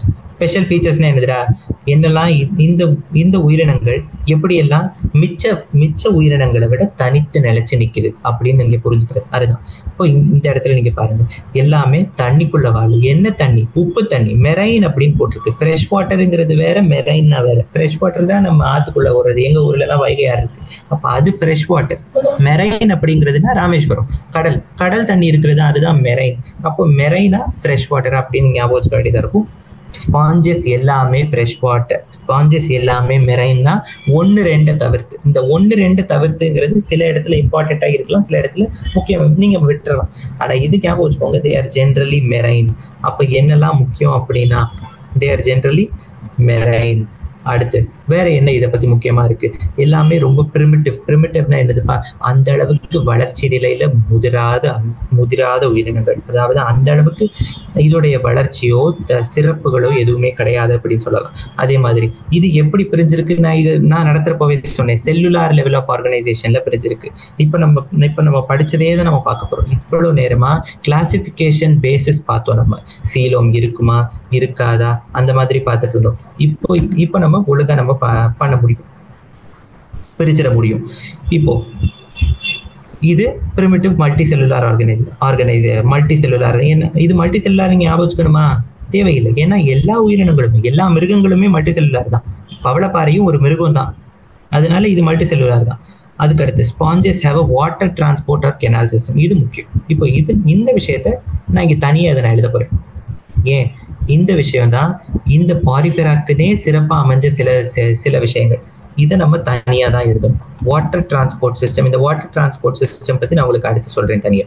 ஸ்பெஷல் ஃபீச்சர்ஸ்னா என்னதுடா என்னெல்லாம் இ- இந்த இந்த உயிரினங்கள் எப்படியெல்லாம் மிச்ச மிச்ச உயிரினங்களை விட தனித்து நிலைச்சு நிக்குது அப்படின்னு நீங்க புரிஞ்சுக்கிறது அதுதான் இப்போ இந்த- இந்த இடத்துல நீங்க பாருங்க எல்லாமே தண்ணிக்குள்ள வாழும் என்ன தண்ணி உப்பு தண்ணி மெரைன் அப்படின்னு போட்டிருக்கு ஃப்ரெஷ் வாட்டருங்கிறது வேற மெரைன்னா வேற ஃப்ரெஷ் வாட்டர் தான் நம்ம ஆத்துக்குள்ள ஓடுறது எங்க ஊர்ல எல்லாம் வைகையா இருக்கு அப்ப அது ஃப்ரெஷ் வாட்டர் மெரைன் அப்படிங்கிறதுனா ராமேஸ்வரம் கடல் கடல் தண்ணி இருக்கிறது அதுதான் மெரைன் அப்போ மெரைனா ஃப்ரெஷ் வாட்டர் அப்படின்னு ஞாபகம் வச்சுக்க வேண்டியதா இருக்கும் ஸ்பாஞ்சஸ் எல்லாமே ஃப்ரெஷ் வாட்டர் ஸ்பாஞ்சஸ் எல்லாமே மெரைன் தான் ஒன்று ரெண்டை தவிர்த்து இந்த ஒன்று ரெண்டு தவிர்த்துங்கிறது சில இடத்துல இம்பார்ட்டண்ட்டாக இருக்கலாம் சில இடத்துல முக்கியம் நீங்கள் விட்டுறலாம் ஆனால் இது ஞாபகம் வச்சுக்கோங்க தே ஆர் ஜென்ரலி மெரைன் அப்போ என்னெல்லாம் முக்கியம் அப்படின்னா தே ஆர் ஜென்ரலி மெரைன் அடுத்து வேற என்ன இதை பத்தி முக்கியமா இருக்கு எல்லாமே ரொம்ப பிரிமிட்டிவ் பிரிமிட்டிவ்னா என்னதுப்பா அந்த அளவுக்கு வளர்ச்சி நிலையில முதிராத முதிராத உயிரினங்கள் அதாவது அந்த அளவுக்கு இதோடைய வளர்ச்சியோ த- சிறப்புகளோ எதுவுமே கிடையாது அப்படின்னு சொல்லலாம் அதே மாதிரி இது எப்படி பிரிஞ்சிருக்கு நான் இது நான் நடத்துறப்பவே சொன்னேன் செல்லுலார் லெவல் ஆஃப் ஆர்கனைசேஷன்ல பிரிஞ்சிருக்கு இப்போ நம்ம இப்போ நம்ம படிச்சதே தான் நம்ம பார்க்க போறோம் இவ்வளவு நேரமா கிளாசிஃபிகேஷன் பேசிஸ் பார்த்தோம் நம்ம சீலோம் இருக்குமா இருக்காதா அந்த மாதிரி பார்த்துட்டு இருந்தோம் இப்போ இப்போ நம்ம ஒழுங்கா நம்ம ப- பண்ண முடியும் பிரிச்சிட முடியும் இப்போ இது primitive multicellular organise organise multicellular என்ன இது மல்டி செல்லுலார் நீங்க ஞாபகம் வச்சுக்கணுமா தேவையில்லை ஏன்னா எல்லா உயிரினங்களுமே எல்லா மிருகங்களுமே மல்டி செல்லுலார் தான் பவளப்பாறையும் ஒரு மிருகம் தான் அதனால இது மல்டி செல்லுலார் தான் அதுக்கு அடுத்து sponges have a water transport or canal system இது முக்கியம் இப்போ இது இந்த விஷயத்த நான் இங்க தனியாக அதை நான் எழுத போறேன் ஏன் இந்த விஷயம் தான் இந்த பாரிஃபெராக்குனே சிறப்பா அமைஞ்ச சில சி- சில விஷயங்கள் இதை நம்ம தனியா தான் எழுதணும் வாட்டர் டிரான்ஸ்போர்ட் சிஸ்டம் இந்த வாட்டர் டிரான்ஸ்போர்ட் சிஸ்டம் பத்தி நான் உங்களுக்கு அடுத்து சொல்றேன் தனியா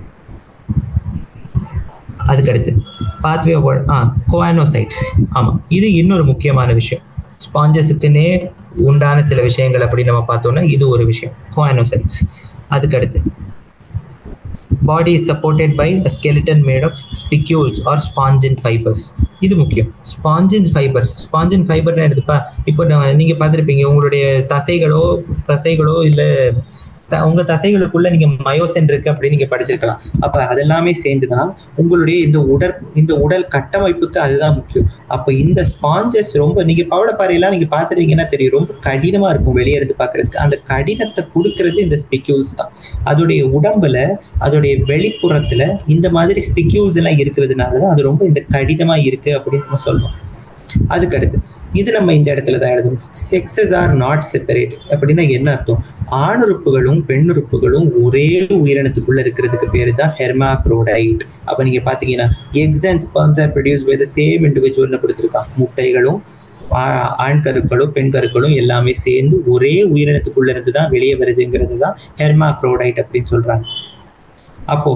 அதுக்கு அடுத்து பாத்வே ஆ கோஆனோசைட்ஸ் ஆமா இது இன்னொரு முக்கியமான விஷயம் ஸ்பாஞ்சஸுக்குன்னே உண்டான சில விஷயங்கள் அப்படி நம்ம பார்த்தோம்னா இது ஒரு விஷயம் கோஆனோசைட்ஸ் அதுக்கு அடுத்து body is supported by a skeleton made of spicules or spongin fibers இது முக்கியம் ஸ்பாஞ்சின் ஃபைபர் ஸ்பாஞ்சின் ஃபைபர்னு எடுத்துப்பா இப்போ நான் நீங்க பார்த்துருப்பீங்க உங்களுடைய தசைகளோ தசைகளோ இல்ல த- உங்க தசைகளுக்குள்ள நீங்க மயோசன் இருக்கு அப்படின்னு நீங்க படிச்சிருக்கலாம் அப்ப அதெல்லாமே சேர்ந்துதான் உங்களுடைய இந்த உடல் இந்த உடல் கட்டமைப்புக்கு அதுதான் முக்கியம் அப்ப இந்த ஸ்பாஞ்சஸ் ரொம்ப நீங்க பவளப்பாறையெல்லாம் நீங்க பார்த்துட்டீங்கன்னா தெரியும் ரொம்ப கடினமா இருக்கும் வெளியே இருந்து பார்க்கிறதுக்கு அந்த கடினத்தை கொடுக்கறது இந்த ஸ்பிக்யூல்ஸ் தான் அதோடைய உடம்புல அதோடைய வெளிப்புறத்துல இந்த மாதிரி ஸ்பிக்யூல்ஸ் எல்லாம் இருக்கிறதுனால தான் அது ரொம்ப இந்த கடினமா இருக்கு அப்படின்னு நம்ம சொல்றோம் அதுக்கு அடுத்து இது நம்ம இந்த இடத்துல தான் எழுதணும் செக்ஸஸ் ஆர் நாட் செப்பரேட் அப்படின்னா என்ன அர்த்தம் ஆணுறுப்புகளும் பெண்ணுறுப்புகளும் ஒரே உயிரினத்துக்குள்ள இருக்கிறதுக்கு பேரு தான் ஹெர்மாப்ரோடைட் அப்ப நீங்க பாத்தீங்கன்னா eggs and sperms are produce by the same இண்டிவிஜுவல்னு கொடுத்துருக்கான் முட்டைகளும் ஆ- ஆண் கருக்களும் பெண் கருக்களும் எல்லாமே சேர்ந்து ஒரே உயிரினத்துக்குள்ள இருந்து தான் வெளியே வருதுங்கிறது தான் ஹெர்மாப்ரோடைட் அப்படின்னு சொல்றாங்க அப்போ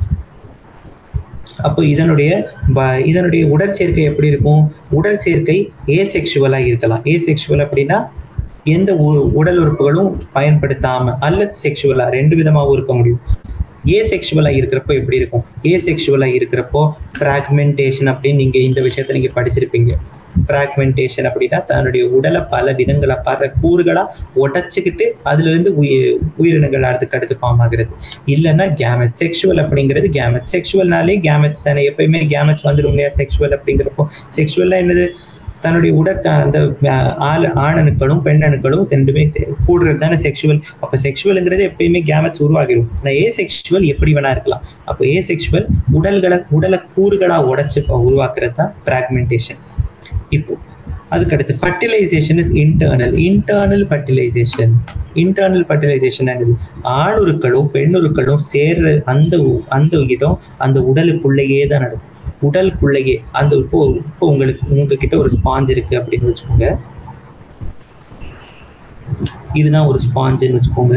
அப்போ இதனுடைய ப- இதனுடைய உடற்சேர்க்கை எப்படி இருக்கும் உடல் சேர்க்கை ஏசெக்சுவலா இருக்கலாம் ஏசெக்சுவல் அப்படின்னா எந்த உ- உடல் உறுப்புகளும் பயன்படுத்தாம அல்லது செக்ஷுவலா ரெண்டு விதமாகவும் இருக்க முடியும் ஏ செக்ஷுவலா இருக்கிறப்போ எப்படி இருக்கும் ஏ செக்ஷுவலா இருக்கிறப்போ ஃப்ராக்மெண்டேஷன் அப்படின்னு நீங்க இந்த விஷயத்த நீங்க படிச்சிருப்பீங்க ஃப்ராக்மெண்டேஷன் அப்படின்னா தன்னுடைய உடலை பல விதங்களா பல கூறுகளா உடைச்சுக்கிட்டு அதுல இருந்து உயிர் உயிரினங்கள் அதுக்கு அடுத்து ஃபார்ம் ஆகுறது இல்லைன்னா கேமெட் செக்ஷுவல் அப்படிங்கிறது கேமெட் செக்ஷுவல்னாலே கேமெட்ஸ் தானே எப்பயுமே கேமெட்ஸ் வந்துடும் இல்லையா செக்ஷுவல் அப்படிங்கிறப்போ செக்ஷுவல்னா என்னது தன்னுடைய உடற்க அந்த அஹ், ஆள் ஆணணுக்களும் பெண்ணணுக்களும் ரெண்டுமே சே- கூடுறது தானே செக்ஷுவல் அப்போ செக்ஷுவலுங்கிறது எப்பயுமே கேமெட்ஸ் உருவாகிடும் ஆனால் ஏ செக்ஷுவல் எப்படி வேணா இருக்கலாம் அப்போ ஏ செக்ஷுவல் உடல்களை உடலை கூறுகளா உடைச்சு உருவாக்குறது தான் ஃப்ராக்மெண்டேஷன் இப்போ அதுக்கடுத்து fertilisation is internal internal fertilisation internal fertilisation என்னது ஆணுருக்களும் பெண்ணுருக்களும் சேர்ற அந்த உ- அந்த இடம் அந்த உடலுக்குள்ளேயே தான் நடக்கும் உடலுக்குள்ளேயே அந்த இப்போ இப்போ உங்களுக்கு உங்ககிட்ட ஒரு ஸ்பாஞ்ச் இருக்கு அப்படின்னு வச்சுக்கோங்க இதுதான் ஒரு ஸ்பாஞ்சுன்னு வச்சுக்கோங்க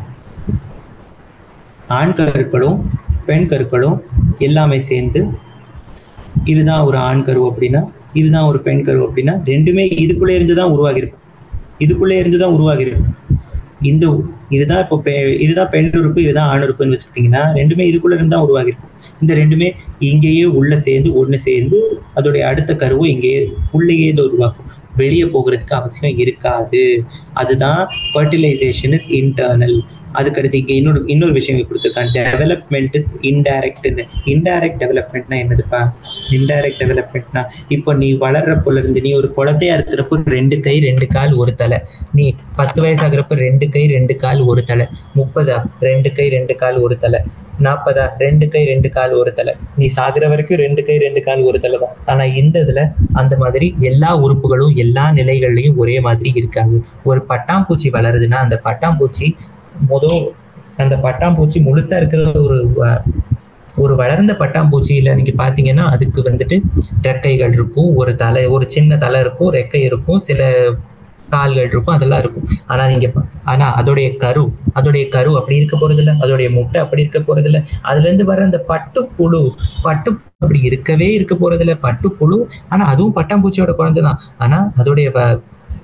ஆண் கருக்களும் பெண் கருக்களும் எல்லாமே சேர்ந்து இதுதான் ஒரு ஆண் கரு அப்படின்னா இதுதான் ஒரு பெண் கரு அப்படின்னா ரெண்டுமே இதுக்குள்ளே இருந்து தான் உருவாகியிருக்கும் இதுக்குள்ளே இருந்து தான் உருவாகியிருக்கும் இந்த இதுதான் இப்போ பெ- இதுதான் பெண் உறுப்பு இதுதான் ஆண் உறுப்புன்னு வச்சுக்கிட்டிங்கன்னா ரெண்டுமே இதுக்குள்ள இருந்து தான் உருவாகியிருக்கும் இந்த ரெண்டுமே இங்கேயே உள்ள சேர்ந்து ஒன்று சேர்ந்து அதோடைய அடுத்த கருவை இங்கேயே உள்ளேயே இது உருவாக்கும் வெளியே போகிறதுக்கு அவசியம் இருக்காது அதுதான் ஃபர்டிலைசேஷன் இஸ் இன்டர்னல் அதுக்கடுத்து இங்கே இன்னொரு இன்னொரு விஷயம் இங்க கொடுத்துருக்காங்க டெவலப்மெண்ட் இஸ் இன்டைரக்ட்னு இன்டைரக்ட் டெவலப்மெண்ட்னா என்னதுப்பா இன்டைரக்ட் டெவலப்மெண்ட்னா இப்போ நீ வளர்றப்போல இருந்து நீ ஒரு குழந்தையா இருக்கிறப்போ ரெண்டு கை ரெண்டு கால் ஒரு தலை நீ பத்து வயசாகிறப்ப ரெண்டு கை ரெண்டு கால் ஒரு தலை முப்பதா ரெண்டு கை ரெண்டு கால் ஒரு தலை நாற்பதா ரெண்டு கை ரெண்டு கால் ஒரு தலை நீ சாகுற வரைக்கும் ரெண்டு கை ரெண்டு கால் ஒரு தலை தான் ஆனா இந்த இதுல அந்த மாதிரி எல்லா உறுப்புகளும் எல்லா நிலைகள்லயும் ஒரே மாதிரி இருக்காது ஒரு பட்டாம்பூச்சி வளருதுன்னா அந்த பட்டாம்பூச்சி முதல் அந்த பட்டாம்பூச்சி முழுசா இருக்கிற ஒரு வ- ஒரு வளர்ந்த பட்டாம்பூச்சியில நீங்க பாத்தீங்கன்னா அதுக்கு வந்துட்டு ரெக்கைகள் இருக்கும் ஒரு தலை ஒரு சின்ன தலை இருக்கும் ரெக்கை இருக்கும் சில கால்கள் இருக்கும் அதெல்லாம் இருக்கும் ஆனா நீங்க பா- ஆனா அதோடைய கரு அதோடைய கரு அப்படி இருக்க போறது இல்ல அதோடைய முட்டை அப்படி இருக்க போறது இல்ல அதுல இருந்து வர அந்த பட்டுப்புழு பட்டு அப்படி இருக்கவே இருக்க போறது இல்ல பட்டுப்புழு ஆனா அதுவும் பட்டாம்பூச்சியோட குழந்தை தான் ஆனா அதோடைய வ-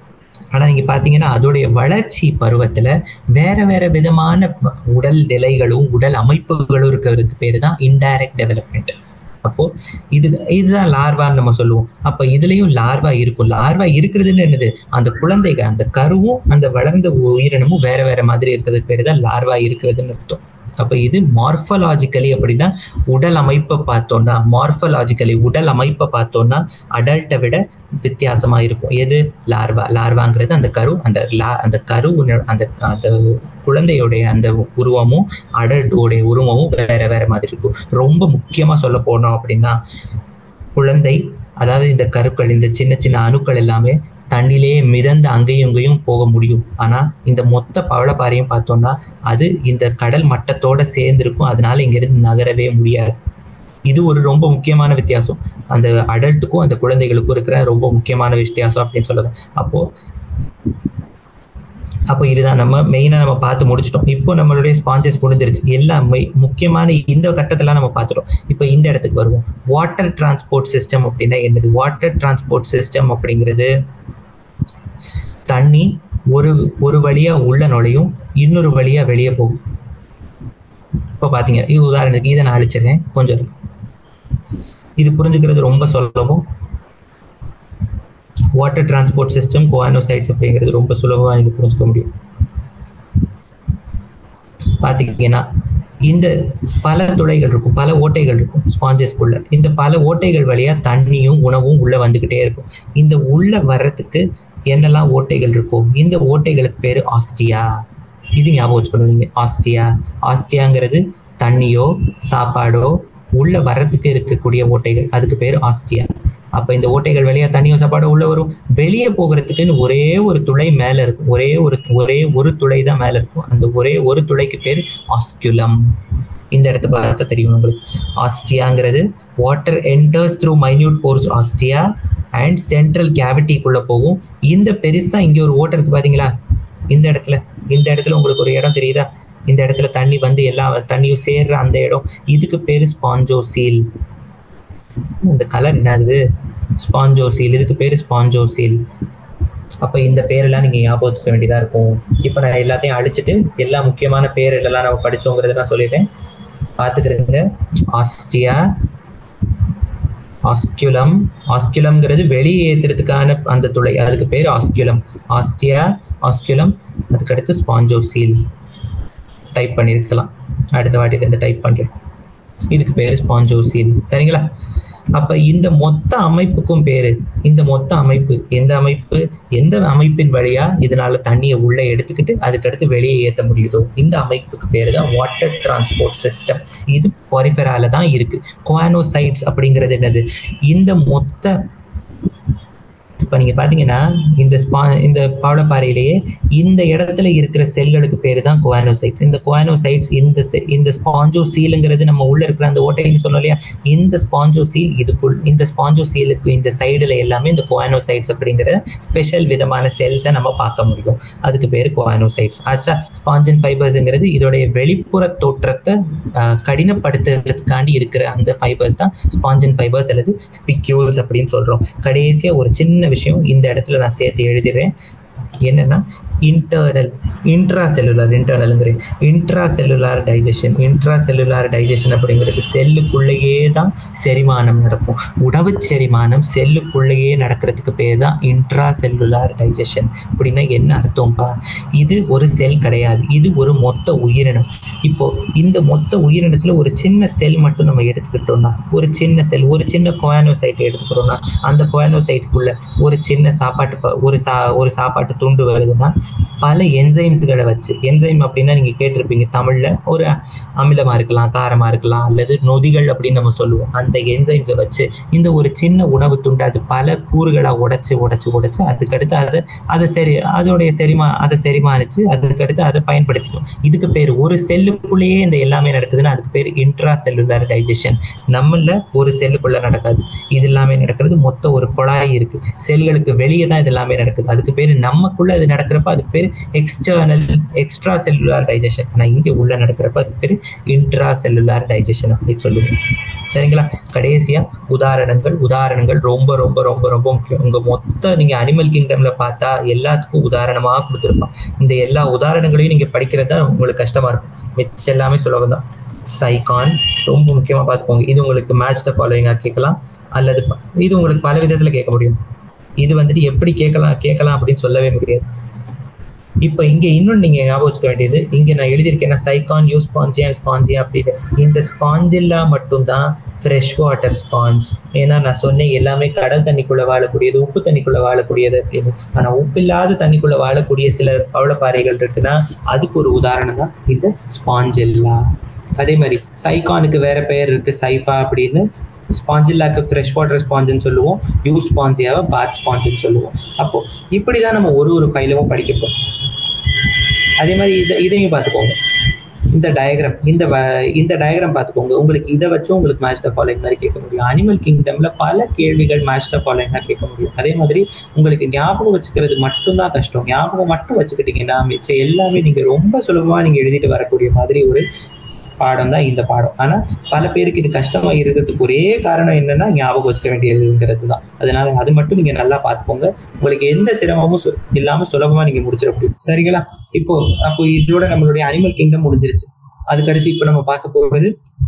ஆனா நீங்க பாத்தீங்கன்னா அதோடைய வளர்ச்சி பருவத்துல வேற வேற விதமான உடல் நிலைகளும் உடல் அமைப்புகளும் இருக்கிறதுக்கு பேரு தான் இன்டைரக்ட் டெவலப்மெண்ட் அப்போ இது இதுதான் லார்வான்னு நம்ம சொல்லுவோம் அப்ப இதுலயும் லார்வா இருக்கும் லார்வா இருக்கிறதுன்னு என்னது அந்த குழந்தைகள் அந்த கருவும் அந்த வளர்ந்த உயிரினமும் வேற வேற மாதிரி இருக்கிறதுக்கு பேரு தான் லார்வா இருக்கிறதுன்னு அர்த்தம் அப்ப இது மார்ஃபலாஜிக்கலி அப்படின்னா உடல் அமைப்பை பார்த்தோம்னா மார்ஃபலாஜிக்கலி உடல் அமைப்பை பார்த்தோம்னா அடல்ட்டை விட வித்தியாசமா இருக்கும் எது லார்வா லார்வாங்கிறது அந்த கரு அந்த லா அந்த கரு அந்த அந்த குழந்தையோடைய அந்த உருவமும் அடல்ட்டோடைய உருவமும் வேற வேற மாதிரி இருக்கும் ரொம்ப முக்கியமா சொல்ல போனோம் அப்படின்னா குழந்தை அதாவது இந்த கருக்கள் இந்த சின்ன சின்ன அணுக்கள் எல்லாமே தண்ணிலேயே மிதந்து அங்கேயும் இங்கேயும் போக முடியும் ஆனா இந்த மொத்த பவளப்பாறையும் பார்த்தோம்னா அது இந்த கடல் மட்டத்தோட சேர்ந்து இருக்கும் அதனால இங்கிருந்து நகரவே முடியாது இது ஒரு ரொம்ப முக்கியமான வித்தியாசம் அந்த அடல்ட்டுக்கும் அந்த குழந்தைகளுக்கும் இருக்கிற ரொம்ப முக்கியமான வித்தியாசம் அப்படின்னு சொல்லலாம் அப்போ அப்போ இதுதான் நம்ம மெயினாக நம்ம பார்த்து முடிச்சிட்டோம் இப்போ நம்மளுடைய ஸ்பாஞ்சஸ் முடிஞ்சிருச்சு எல்லாம் மெய்- முக்கியமான இந்த கட்டத்தெல்லாம் நம்ம பார்த்துட்டோம் இப்போ இந்த இடத்துக்கு வருவோம் வாட்டர் டிரான்ஸ்போர்ட் சிஸ்டம் அப்படின்னா என்னது வாட்டர் டிரான்ஸ்போர்ட் சிஸ்டம் அப்படிங்கிறது தண்ணி ஒரு ஒரு வழியா உள்ள நுழையும் இன்னொரு வழியா வெளியே போகும் இப்போ பாத்தீங்க இது உதாரணத்துக்கு இதை நான் அழிச்சிடுறேன் கொஞ்சம் இருக்கு. இது புரிஞ்சுக்கிறது ரொம்ப சுலபம் வாட்டர் டிரான்ஸ்போர்ட் சிஸ்டம் கோஆனோசைட்ஸ் அப்படிங்கிறது ரொம்ப சுலபமாக நீங்க புரிஞ்சுக்க முடியும் பார்த்தீங்கன்னா இந்த பல துளைகள் இருக்கும் பல ஓட்டைகள் இருக்கும் ஸ்பாஞ்சஸ்க்குள்ள இந்த பல ஓட்டைகள் வழியா தண்ணியும் உணவும் உள்ள வந்துகிட்டே இருக்கும் இந்த உள்ள வர்றதுக்கு என்னெல்லாம் ஓட்டைகள் இருக்கும் இந்த ஓட்டைகளுக்கு பேரு ஆஸ்டியா இது ஞாபகம் வச்சுக்கணும் ஆஸ்டியா ஆஸ்டியாங்கிறது தண்ணியோ சாப்பாடோ உள்ள வர்றதுக்கு இருக்கக்கூடிய ஓட்டைகள் அதுக்கு பேரு ஆஸ்டியா அப்ப இந்த ஓட்டைகள் வழியா தண்ணியோ சாப்பாடோ உள்ள வரும் வெளியே போகிறதுக்குன்னு ஒரே ஒரு துளை மேல இருக்கும் ஒரே ஒரு ஒரே ஒரு துளை தான் மேல இருக்கும் அந்த ஒரே ஒரு துளைக்கு பேர் ஆஸ்குலம் இந்த இடத்த பார்த்தா தெரியும் உங்களுக்கு ஆஸ்டியாங்கிறது water enters through minute pores ostia and central கேவிட்டிக்குள்ள போகும் இந்த பெருசா இங்க ஒரு ஓட்டை இருக்கு பாத்தீங்களா இந்த இடத்துல இந்த இடத்துல உங்களுக்கு ஒரு இடம் தெரியுதா இந்த இடத்துல தண்ணி வந்து எல்லா தண்ணியும் சேர்ற அந்த இடம் இதுக்கு பேரு ஸ்பாஞ்சோசீல் இந்த கலர் என்னது ஸ்பாஞ்சோசீல் இதுக்கு பேரு ஸ்பாஞ்சோசீல் அப்ப இந்த பேரெல்லாம் நீங்க ஞாபகம் வச்சுக்க வேண்டியதா இருக்கும் இப்ப நான் எல்லாத்தையும் அடிச்சுட்டு எல்லா முக்கியமான பேர் எல்லாம் நம்ம படிச்சோங்கிறத நான் சொல்லிடுறேன் பாத்துக்கிறேங்க ஆஸ்டியா ஆஸ்குலம் ஆஸ்குலம்ங்கிறது வெளியே ஏத்துறதுக்கான அந்த துளை அதுக்கு பேர் ஆஸ்குலம் ஆஸ்டியா ஆஸ்குலம் அதுக்கு அடுத்து ஸ்பாஞ்சோசீல் டைப் பண்ணிருக்கலாம் அடுத்த வாட்டி இருந்து டைப் பண்றேன் இதுக்கு பேரு ஸ்பாஞ்சோசீல் சரிங்களா அப்ப இந்த மொத்த அமைப்புக்கும் பேரு இந்த மொத்த அமைப்பு எந்த அமைப்பு எந்த அமைப்பின் வழியா இதனால தண்ணியை உள்ள எடுத்துக்கிட்டு அதுக்கடுத்து வெளியே ஏத்த முடியுதோ இந்த அமைப்புக்கு பேரு தான் வாட்டர் டிரான்ஸ்போர்ட் சிஸ்டம் இது பொரிஃபெரால தான் இருக்கு கோஆனோசைட்ஸ் அப்படிங்கிறது என்னது இந்த மொத்த இப்ப நீங்க பாத்தீங்கன்னா இந்த ஸ்பா இந்த பாவடப்பாறையிலேயே இந்த இடத்துல இருக்கிற செல்களுக்கு பேரு தான் கோஆனோசைட்ஸ் இந்த கோஆனோசைட்ஸ் இந்த செ- இந்த ஸ்பாஞ்சோ சீலுங்கிறது நம்ம உள்ள இருக்கிற அந்த ஓட்டைன்னு சொன்னோம் இல்லையா இந்த ஸ்பாஞ்சோ சீல் இதுக்குள் இந்த ஸ்பாஞ்சோ சீலுக்கு இந்த சைடுல எல்லாமே இந்த கோஆனோசைட்ஸ் அப்படிங்கிற ஸ்பெஷல் விதமான செல்ஸை நம்ம பார்க்க முடியும் அதுக்கு பேரு கோஆனோசைட்ஸ் ஆச்சா ஸ்பாஞ்சன் ஃபைபர்ஸ்ங்கிறது இதோடைய வெளிப்புற தோற்றத்தை ஆஹ், கடினப்படுத்துறதுக்காண்டி இருக்கிற அந்த ஃபைபர்ஸ் தான் ஸ்பாஞ்சன் ஃபைபர்ஸ் அல்லது ஸ்பிக்யூல்ஸ் அப்படின்னு சொல்றோம் கடைசியா ஒரு சின்ன விஷயம் இந்த இடத்துல நான் சேர்த்து எழுதிடுறேன் என்னன்னா இன்டர்னல் இன்ட்ரா செல்லுலார் இன்டர்னலுங்கிறேன் intracellular digestion intracellular digestion அப்படிங்கிறது செல்லுக்குள்ளேயே தான் செரிமானம் நடக்கும் உணவு செரிமானம் செல்லுக்குள்ளேயே நடக்கிறதுக்கு பேர் தான் இன்ட்ரா செல்லுலார் டைஜஷன் அப்படின்னா என்ன அர்த்தம்ப்பா இது ஒரு செல் கிடையாது இது ஒரு மொத்த உயிரினம் இப்போ இந்த மொத்த உயிரினத்துல ஒரு சின்ன செல் மட்டும் நம்ம எடுத்துக்கிட்டோம்னா ஒரு சின்ன செல் ஒரு சின்ன குவானோசைட்டை எடுத்துக்கிறோம்னா அந்த குவானோசைட்டுக்குள்ள ஒரு சின்ன சாப்பாட்டு ப- ஒரு சா ஒரு சாப்பாட்டு துண்டு வருதுன்னா பல என்சைம்ஸ்களை வச்சு என்சைம் அப்படின்னா நீங்க கேட்டிருப்பீங்க தமிழ்ல ஒரு அமிலமா இருக்கலாம் காரமா இருக்கலாம் அல்லது நொதிகள் அப்படின்னு நம்ம சொல்லுவோம் அந்த என்சைம்ஸை வச்சு இந்த ஒரு சின்ன உணவு துண்டு அது பல கூறுகளா உடைச்சு உடைச்சு உடைச்சு அதுக்கடுத்து அதை அதை சரி அதோடைய செரிமா அதை செரிமானிச்சு அதுக்கடுத்து அதை பயன்படுத்திக்கும் இதுக்கு பேர் ஒரு செல்லுக்குள்ளேயே இந்த எல்லாமே நடக்குதுன்னா அதுக்கு பேர் இன்ட்ரா செல்லுலார் டைஜஷன் நம்மள ஒரு செல்லுக்குள்ள நடக்காது இது எல்லாமே நடக்கிறது மொத்த ஒரு குழாய் இருக்கு செல்களுக்கு வெளியே தான் இது எல்லாமே நடக்குது அதுக்கு பேர் நமக்குள்ள இது நடக்கிறப்ப அதுக்கு பேர் எக்ஸ்டர்னல் எக்ஸ்ட்ரா செல்லுலார் டைஜஷன் ஆனா இங்க உள்ள நடக்கிறப்ப அதுக்கு பேர் இன்ட்ரா செல்லுலார் டைஜஷன் அப்படின்னு சொல்லுவோம் சரிங்களா கடைசியா உதாரணங்கள் உதாரணங்கள் ரொம்ப ரொம்ப ரொம்ப ரொம்ப முக்கியம் உங்க மொத்த நீங்க அனிமல் கிங்டம்ல பார்த்தா எல்லாத்துக்கும் உதாரணமா கொடுத்துருப்பான் இந்த எல்லா உதாரணங்களையும் நீங்க படிக்கிறது தான் உங்களுக்கு கஷ்டமா இருக்கும் மிச்சம் எல்லாமே சுலபம் தான் சைகான் ரொம்ப முக்கியமா பார்த்துக்கோங்க இது உங்களுக்கு மேட்ச் த ஃபாலோயிங்கா கேட்கலாம் அல்லது ப- இது உங்களுக்கு பல விதத்துல கேட்க முடியும் இது வந்துட்டு எப்படி கேட்கலாம் கேட்கலாம் அப்படின்னு சொல்லவே முடியாது இப்போ இங்க இன்னொன்று நீங்க ஞாபகம் வச்சுக்க வேண்டியது இங்க நான் எழுதியிருக்கேன் sycon euspongia and sponge அப்படின்னு இந்த ஸ்பாஞ்சில்லா மட்டும்தான் ஃப்ரெஷ் வாட்டர் ஸ்பாஞ்ச் ஏன்னா நான் சொன்னேன் எல்லாமே கடல் தண்ணிக்குள்ள வாழக்கூடியது உப்பு தண்ணிக்குள்ள வாழக்கூடியது அப்படின்னு ஆனா உப்பு இல்லாத தண்ணிக்குள்ள வாழக்கூடிய சில பவளப்பாறைகள் இருக்குன்னா அதுக்கு ஒரு உதாரணம் தான் இந்த ஸ்பாஞ்சில்லா அதே மாதிரி சைகானுக்கு வேற பெயர் இருக்கு சைஃபா அப்படின்னு ஸ்பாஞ்சில்லாக்கு ஃப்ரெஷ் வாட்டர் ஸ்பாஞ்சுன்னு சொல்லுவோம் யூ ஸ்பாஞ்சியாவை பாத் ஸ்பாஞ்சுன்னு சொல்லுவோம் அப்போ இப்படிதான் நம்ம ஒரு ஒரு ஃபைலமும் படிக்க போறோம் அதே மாதிரி இதை இதையும் பார்த்துக்கோங்க இந்த டயக்ராம் இந்த வ- இந்த டயக்ராம் பார்த்துக்கோங்க உங்களுக்கு இதை வச்சும் உங்களுக்கு மேட்ச் த ஃபாலோயிங் மாதிரி கேட்க முடியும் அனிமல் கிங்டம்ல பல கேள்விகள் மேட்ச் த ஃபாலோயிங்னா கேட்க முடியும் அதே மாதிரி உங்களுக்கு ஞாபகம் வச்சுக்கிறது மட்டும்தான் கஷ்டம் ஞாபகம் மட்டும் வச்சுக்கிட்டீங்கன்னா மிச்சம் எல்லாமே நீங்க ரொம்ப சுலபமா நீங்க எழுதிட்டு வரக்கூடிய மாதிரி ஒரு பாடம் தான் இந்த பாடம் ஆனா பல பேருக்கு இது கஷ்டமா இருக்கிறதுக்கு ஒரே காரணம் என்னன்னா ஞாபகம் வச்சுக்க வேண்டியதுங்கிறது தான் அதனால அது மட்டும் நீங்க நல்லா பார்த்துக்கோங்க உங்களுக்கு எந்த சிரமமும் சு- இல்லாம சுலபமா நீங்க முடிச்சிட முடியும் சரிங்களா இப்போ அப்போ இதோட நம்மளுடைய அனிமல் கிங்டம் முடிஞ்சிருச்சு அதுக்கடுத்து இப்போ நம்ம பார்க்க போறது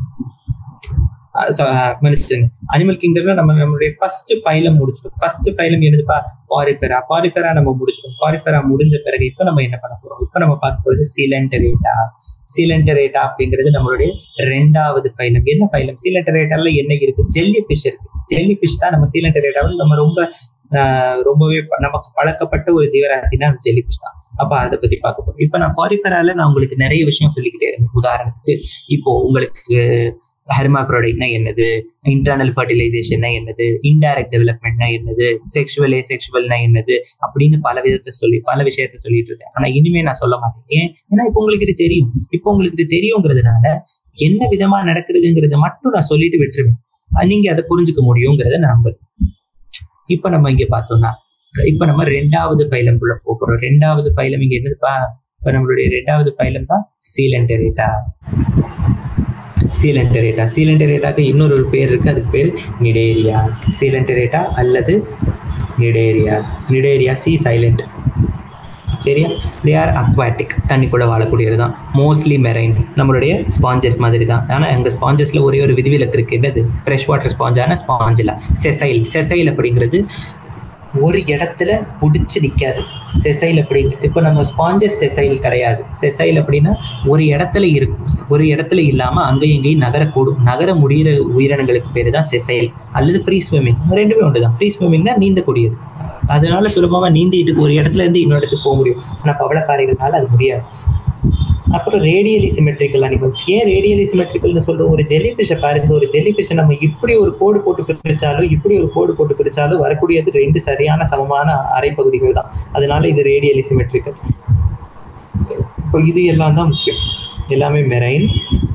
மனுஷன் அனிமல் கிங்டம்ல நம்ம நம்மளுடைய ஃபர்ஸ்ட் பைலம் முடிச்சிட்டோம் ஃபர்ஸ்ட் பைலம் என்னதுப்பா பாரிஃபெரா பாரிஃபெரா நம்ம முடிச்சிட்டோம் பாரிஃபெரா முடிஞ்ச பிறகு இப்போ நம்ம என்ன பண்ண போறோம் இப்போ நம்ம பார்க்க போறது சீலண்டரேட்டா சீலண்டரேட்டா அப்படிங்கிறது நம்மளுடைய ரெண்டாவது பைலம் என்ன பைலம் சீலண்டரேட்டால என்ன இருக்கு ஜெல்லி ஃபிஷ் இருக்கு ஜெல்லி ஃபிஷ் தான் நம்ம சீலண்டரேட்டாவில் நம்ம ரொம்ப ஆஹ், ரொம்பவே ப- நமக்கு பழக்கப்பட்ட ஒரு ஜீவராசினா ஜெல்லி ஃபிஷ் தான் அப்ப அதை பத்தி பார்க்க போறோம் இப்போ நான் பாரிஃபெரால நான் உங்களுக்கு நிறைய விஷயம் சொல்லிக்கிட்டே இருக்கேன் உதாரணத்துக்கு இப்போ உங்களுக்கு ஹெர்மாப்ரோடைட்னா என்னது இன்டர்னல் ஃபர்டிலைசேஷன்னா என்னது இன்டைரக்ட் டெவலப்மெண்ட்னா என்னது செக்ஷுவல் செக்ஷுவல்னா என்னது அப்படின்னு பல விதத்தை சொல்லி பல விஷயத்த சொல்லிட்டு இருக்கேன் ஆனா இனிமே நான் சொல்ல மாட்டேன் ஏன் ஏன்னா இப்போ உங்களுக்கு இது தெரியும் இப்போ உங்களுக்கு இது தெரியுங்கிறதுனால என்ன விதமா நடக்குதுங்கிறத மட்டும் நான் சொல்லிட்டு விட்டுருவேன் அஹ் நீங்க அதை புரிஞ்சுக்க முடியுங்கிறத நான் நம்புறேன் இப்ப நம்ம இங்க பார்த்தோம்னா இப்ப நம்ம ரெண்டாவது பைலம்குள்ள போகிறோம் ரெண்டாவது பைலம் இங்க என்னதுப்பா இப்ப நம்மளுடைய ரெண்டாவது பைலம் தான் சீலண்டரேட்டா சீலண்டரேட்டா சீலண்டரேட்டாக்கு இன்னொரு ஒரு பேர் இருக்கு அதுக்கு பேர் நிடேரியா சீலண்டரேட்டா அல்லது நிடேரியா நிடேரியா சி சைலண்ட் சரியா தே ஆர் அக்வாட்டிக் தண்ணிக்குள்ள வாழக்கூடியது தான் மோஸ்ட்லி மெரைன் நம்மளுடைய ஸ்பாஞ்சஸ் மாதிரி தான் ஆனால் எங்கள் ஸ்பாஞ்சஸில் ஒரே ஒரு விதிவிலக்கு இருக்கு என்னது ஃப்ரெஷ் வாட்டர் ஸ்பாஞ்சான ஸ்பாஞ்சில் செசைல் செசைல் அப்படிங்கிறது ஒரு இடத்துல பிடிச்சி நிற்காது செசைல் அப்படிங்க இப்போ நம்ம ஸ்பாஞ்சஸ் செசைல் கிடையாது செசைல் அப்படின்னா ஒரு இடத்துல இருக்கும் ஒரு இடத்துல இல்லாமல் அங்கேயும் இங்கேயும் நகரக்கூடும் நகர முடிகிற உயிரினங்களுக்கு பேர் தான் செசைல் அல்லது ஃப்ரீ ஸ்விம்மிங் ரெண்டுமே ஒன்று தான் ஃப்ரீ ஸ்விம்மிங்னா நீந்தக்கூடியது அதனால சுலபமாக நீந்திட்டு ஒரு இடத்துல இருந்து இன்னொரு இடத்துக்கு போக முடியும் ஆனால் பவளக்காரிகள்னால அது முடியாது அப்புறம் ரேடியலி சிமெட்ரிக்கல் அனிமல்ஸ் ஏன் ரேடியலி சிமெட்ரிக்கல்னு சொல்றோம் ஒரு ஜெல்லி ஃபிஷ்ஷை பாருங்க ஒரு ஜெல்லி ஃபிஷ்ஷை நம்ம இப்படி ஒரு கோடு போட்டு பிரிச்சாலும் இப்படி ஒரு கோடு போட்டு பிரிச்சாலும் வரக்கூடியது ரெண்டு சரியான சமமான அரைப்பகுதிகள் தான் அதனால இது ரேடியலி சிமெட்ரிக்கல் இப்போ இது எல்லாம் தான் முக்கியம் எல்லாமே marine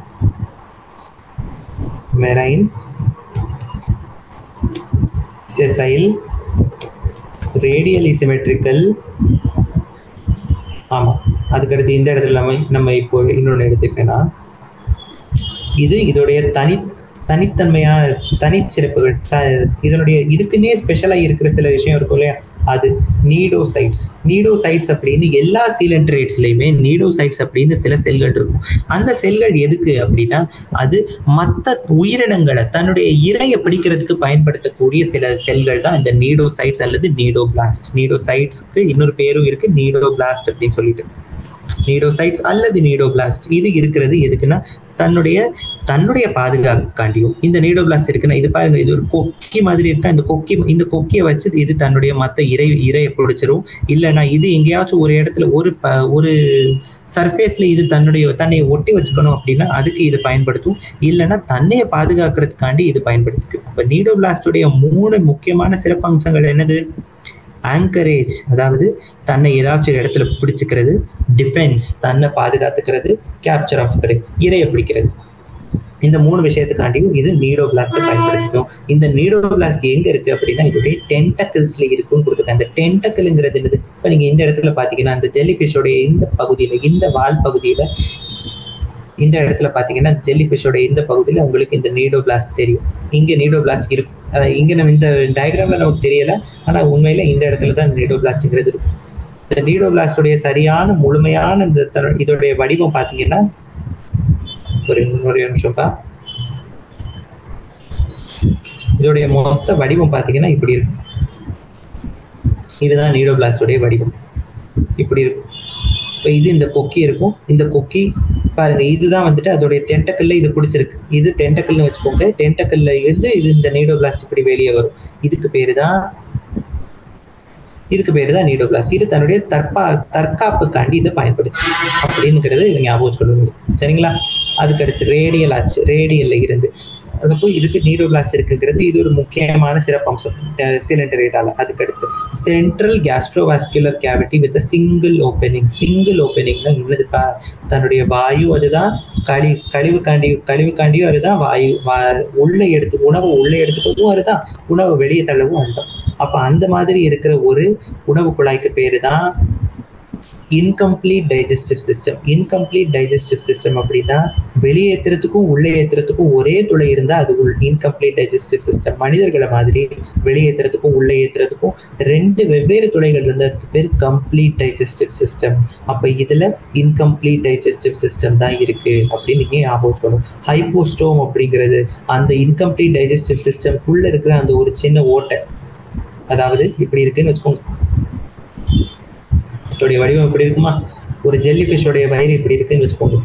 marine sessile radially symmetrical ஆமாம் அதுக்கடுத்து இந்த இடத்துல நம்ம நம்ம இப்போ இன்னொன்று எடுத்துக்கிட்டேன்னா இது இதோடைய தனி தனித்தன்மையான தனிச்சிறப்புகள் த- இதனுடைய இதுக்குன்னே ஸ்பெஷலாக இருக்கிற சில விஷயம் இருக்கும் இல்லையா அது நீடோசைட்ஸ் நீடோசைட்ஸ் அப்படின்னு எல்லா சீலன்ட்ரேட்ஸ்லையுமே நீடோசைட்ஸ் அப்படின்னு சில செல்கள் இருக்கும் அந்த செல்கள் எதுக்கு அப்படின்னா அது மற்ற உயிரினங்களை தன்னுடைய இரையை பிடிக்கிறதுக்கு பயன்படுத்தக்கூடிய சில செல்கள் தான் இந்த நீடோசைட்ஸ் அல்லது நீடோபிளாஸ்ட் நீடோசைட்ஸ்க்கு இன்னொரு பேரும் இருக்கு நீடோபிளாஸ்ட் அப்படின்னு சொல்லிட்டு நீடோசைட்ஸ் அல்லது நீடோபிளாஸ்ட் இது இருக்கிறது எதுக்குன்னா தன்னுடைய தன்னுடைய பாதுகாப்புக்காண்டியும் இந்த நீடோபிளாஸ்ட் இருக்குன்னா இது பாருங்க இது ஒரு கொக்கி மாதிரி இருக்கா இந்த கொக்கி இந்த கொக்கியை வச்சு இது தன்னுடைய மற்ற இறை இரையை பிடிச்சிரும் இல்லைன்னா இது எங்கேயாச்சும் ஒரு இடத்துல ஒரு ப ஒரு சர்ஃபேஸ்ல இது தன்னுடைய தன்னை ஒட்டி வச்சுக்கணும் அப்படின்னா அதுக்கு இது பயன்படுத்தும் இல்லைன்னா தன்னையை பாதுகாக்கிறதுக்காண்டி இது பயன்படுத்துக்கு அப்போ நீடோபிளாஸ்டுடைய மூணு முக்கியமான சிறப்பம்சங்கள் என்னது ஆங்கரேஜ் அதாவது தன்னை ஏதாச்சும் ஒரு இடத்துல பிடிச்சிக்கிறது டிஃபென்ஸ் தன்னை பாதுகாத்துக்கிறது கேப்சர் ஆஃப் இரையை பிடிக்கிறது இந்த மூணு விஷயத்துக்காண்டியும் இது நீடோபிளாஸ்ட்டை பயன்படுத்திக்கும் இந்த நீடோபிளாஸ்ட் எங்க இருக்கு அப்படின்னா இதோடைய டென்டக்கிள்ஸ்ல இருக்குன்னு கொடுத்துருக்காங்க அந்த டென்டக்கிள்ங்கிறது என்னது இப்போ நீங்க இந்த இடத்துல பாத்தீங்கன்னா அந்த ஜெல்லி ஃபிஷோடைய இந்த பகுதியில இந்த வால் பகுதியில இந்த இடத்துல பாத்தீங்கன்னா ஜெல்லி ஃபிஷோட இந்த பகுதியில உங்களுக்கு இந்த நீடோபிளாஸ்ட் தெரியும் இங்க நீடோபிளாஸ்ட் இருக்கும் அதாவது இங்க நம்ம இந்த டயக்ராம்ல நமக்கு தெரியல ஆனா உண்மையில இந்த இடத்துல தான் இந்த நீடோபிளாஸ்ட்ங்கிறது இருக்கும் இந்த நீடோபிளாஸ்டுடைய சரியான முழுமையான இந்த தர- இதோடைய வடிவம் பாத்தீங்கன்னா ஒரு ஒரு நிமிஷம்ப்பா இதோடைய மொத்த வடிவம் பாத்தீங்கன்னா இப்படி இருக்கும் இதுதான் நீடோபிளாஸ்டுடைய வடிவம் இப்படி இருக்கும் இப்போ இது இந்த கொக்கி இருக்கும் இந்த கொக்கி பாருங்க இதுதான் வந்துட்டு அதோடைய டென்டக்கல்ல இது பிடிச்சிருக்கு இது டென்டக்கல்னு வச்சுக்கோங்க டென்டக்கல்ல இருந்து இது இந்த நீடோபிளாஸ்ட் இப்படி வெளியே வரும் இதுக்கு பேரு தான் இதுக்கு பேரு தான் நீடோபிளாஸ்ட் இது தன்னுடைய தற்பா தற்காப்புக்காண்டி இதை பயன்படுத்து அப்படிங்கிறது இது ஞாபகம் வச்சுக்கணும் சரிங்களா அதுக்கு அடுத்து ரேடியல் ஆச்சு ரேடியல்ல இருந்து அப்போ இதுக்கு நீடோபிளாஸ்ட் இருக்குங்கிறது இது ஒரு முக்கியமான சிறப்பம்சம் சிலிண்டரேட்டால அதுக்கு அடுத்து central gastrovascular cavity with single opening single ஓப்பனிங்னா என்னதுப்பா தன்னுடைய வாயு அதுதான் கழி கழிவு காண்டி கழிவு காண்டியும் அதுதான் வாயு வா- உள்ள எடுத்து உணவு உள்ள எடுத்துக்கவும் அதுதான் உணவு வெளியே தள்ளவும் அதுதான் அப்ப அந்த மாதிரி இருக்கிற ஒரு உணவு குழாய்க்கு பேரு தான் incomplete digestive system incomplete digestive system அப்படின்னா வெளியே ஏத்துறதுக்கும் உள்ளே ஏத்துறதுக்கும் ஒரே துளை இருந்தா அது இன்கம்ப்ளீட் டைஜஸ்டிவ் சிஸ்டம் மனிதர்களை மாதிரி வெளியே ஏத்துறதுக்கும் உள்ளே ஏத்துறதுக்கும் ரெண்டு வெவ்வேறு துளைகள் இருந்தா அதுக்கு பேர் கம்ப்ளீட் டைஜஸ்டிவ் சிஸ்டம் அப்ப இதுல இன்கம்ப்ளீட் டைஜஸ்டிவ் சிஸ்டம் தான் இருக்கு அப்படின்னு நீங்க ஞாபகம் சொல்லணும் ஹைப்போஸ்டோம் அப்படிங்கிறது அந்த இன்கம்ப்ளீட் டைஜஸ்டிவ் சிஸ்டம்குள்ள இருக்கிற அந்த ஒரு சின்ன ஓட்டை அதாவது இப்படி இருக்குன்னு வச்சுக்கோங்க இதோடைய வடிவம் இப்படி இருக்குமா ஒரு ஜெல்லி ஃபிஷ்ஷோடைய வயிறு இப்படி இருக்குன்னு வச்சுக்கோங்க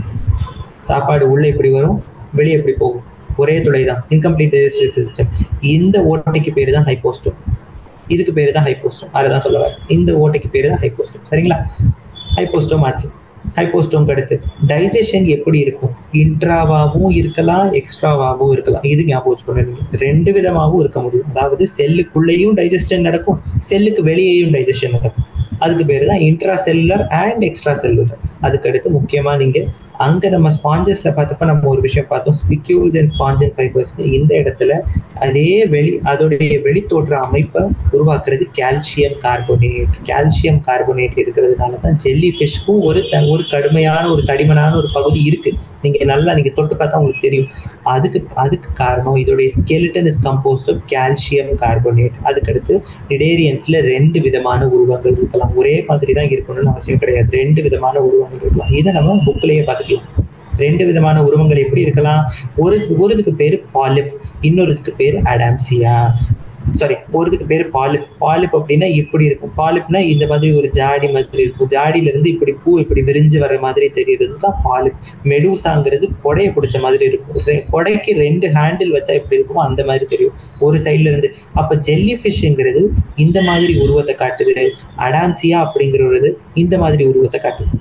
சாப்பாடு உள்ள இப்படி வரும் வெளியே இப்படி போகும் ஒரே துளை தான் இன்கம்ப்ளீட் டைஜஸ்டிவ் சிஸ்டம் இந்த ஓட்டைக்கு பேர் தான் ஹைப்போஸ்டோம் இதுக்கு பேர் தான் ஹைப்போஸ்டோம் அதை தான் சொல்ல வரேன் இந்த ஓட்டைக்கு பேர் தான் ஹைப்போஸ்டோம் சரிங்களா ஹைப்போஸ்டோம் ஆச்சு ஹைப்போஸ்டோம்க்கு அடுத்து டைஜஷன் எப்படி இருக்கும் இன்ட்ராவாகவும் இருக்கலாம் எக்ஸ்ட்ராவாகவும் இருக்கலாம் இது ஞாபகம் வச்சுக்கணும் நீங்க ரெண்டு விதமாகவும் இருக்க முடியும் அதாவது செல்லுக்குள்ளேயும் டைஜஷன் நடக்கும் செல்லுக்கு வெளியேயும் டைஜஷன் நடக்கும் அதுக்கு பேர் தான் intracellular and extracellular அதுக்கு அடுத்து முக்கியமாக நீங்கள் அங்கே நம்ம ஸ்பாஞ்சஸ்ல பார்த்தப்ப நம்ம ஒரு விஷயம் பார்த்தோம் ஸ்பிக்யூல்ஸ் அண்ட் ஸ்பாஞ்சன் ஃபைபர்ஸ் இந்த இடத்துல அதே வெளி அதோடைய வெளித்தோற்ற அமைப்பை உருவாக்குறது கால்சியம் கார்போனேட் கால்சியம் கார்போனேட் இருக்கிறதுனால தான் ஜெல்லி ஃபிஷ்க்கும் ஒரு த ஒரு கடுமையான ஒரு தடிமனான ஒரு பகுதி இருக்கு நீங்க நல்லா நீங்க தொட்டு பார்த்தா உங்களுக்கு தெரியும் அதுக்கு அதுக்கு காரணம் இதோடைய skeleton is composed of calcium carbonate அதுக்கடுத்து நிடேரியன்ஸ்ல ரெண்டு விதமான உருவங்கள் இருக்கலாம் ஒரே மாதிரி தான் இருக்கணும்னு அவசியம் கிடையாது ரெண்டு விதமான உருவங்கள் இருக்கலாம் இதை நம்ம புக்லயே பார்த்துக்கலாம் ரெண்டு விதமான உருவங்கள் எப்படி இருக்கலாம் ஒரு ஒருதுக்கு பேர் பாலிப் இன்னொருதுக்கு பேர் அடாம்சியா சாரி ஒருதுக்கு பேர் பாலிப் பாலிப் அப்படின்னா இப்படி இருக்கும் பாலிப்னா இந்த மாதிரி ஒரு ஜாடி மாதிரி இருக்கும் ஜாடியில இருந்து இப்படி பூ இப்படி விரிஞ்சு வர்ற மாதிரி தெரியுறது தான் பாலிப் மெடூசாங்கிறது கொடையை பிடிச்ச மாதிரி இருக்கும் ரெ- கொடைக்கு ரெண்டு ஹேண்டில் வச்சா எப்படி இருக்குமோ அந்த மாதிரி தெரியும் ஒரு சைட்ல இருந்து அப்ப ஜெல்லி ஃபிஷ்ங்கிறது இந்த மாதிரி உருவத்தை காட்டுது அடாம்சியா அப்படிங்கிறது இந்த மாதிரி உருவத்தை காட்டுது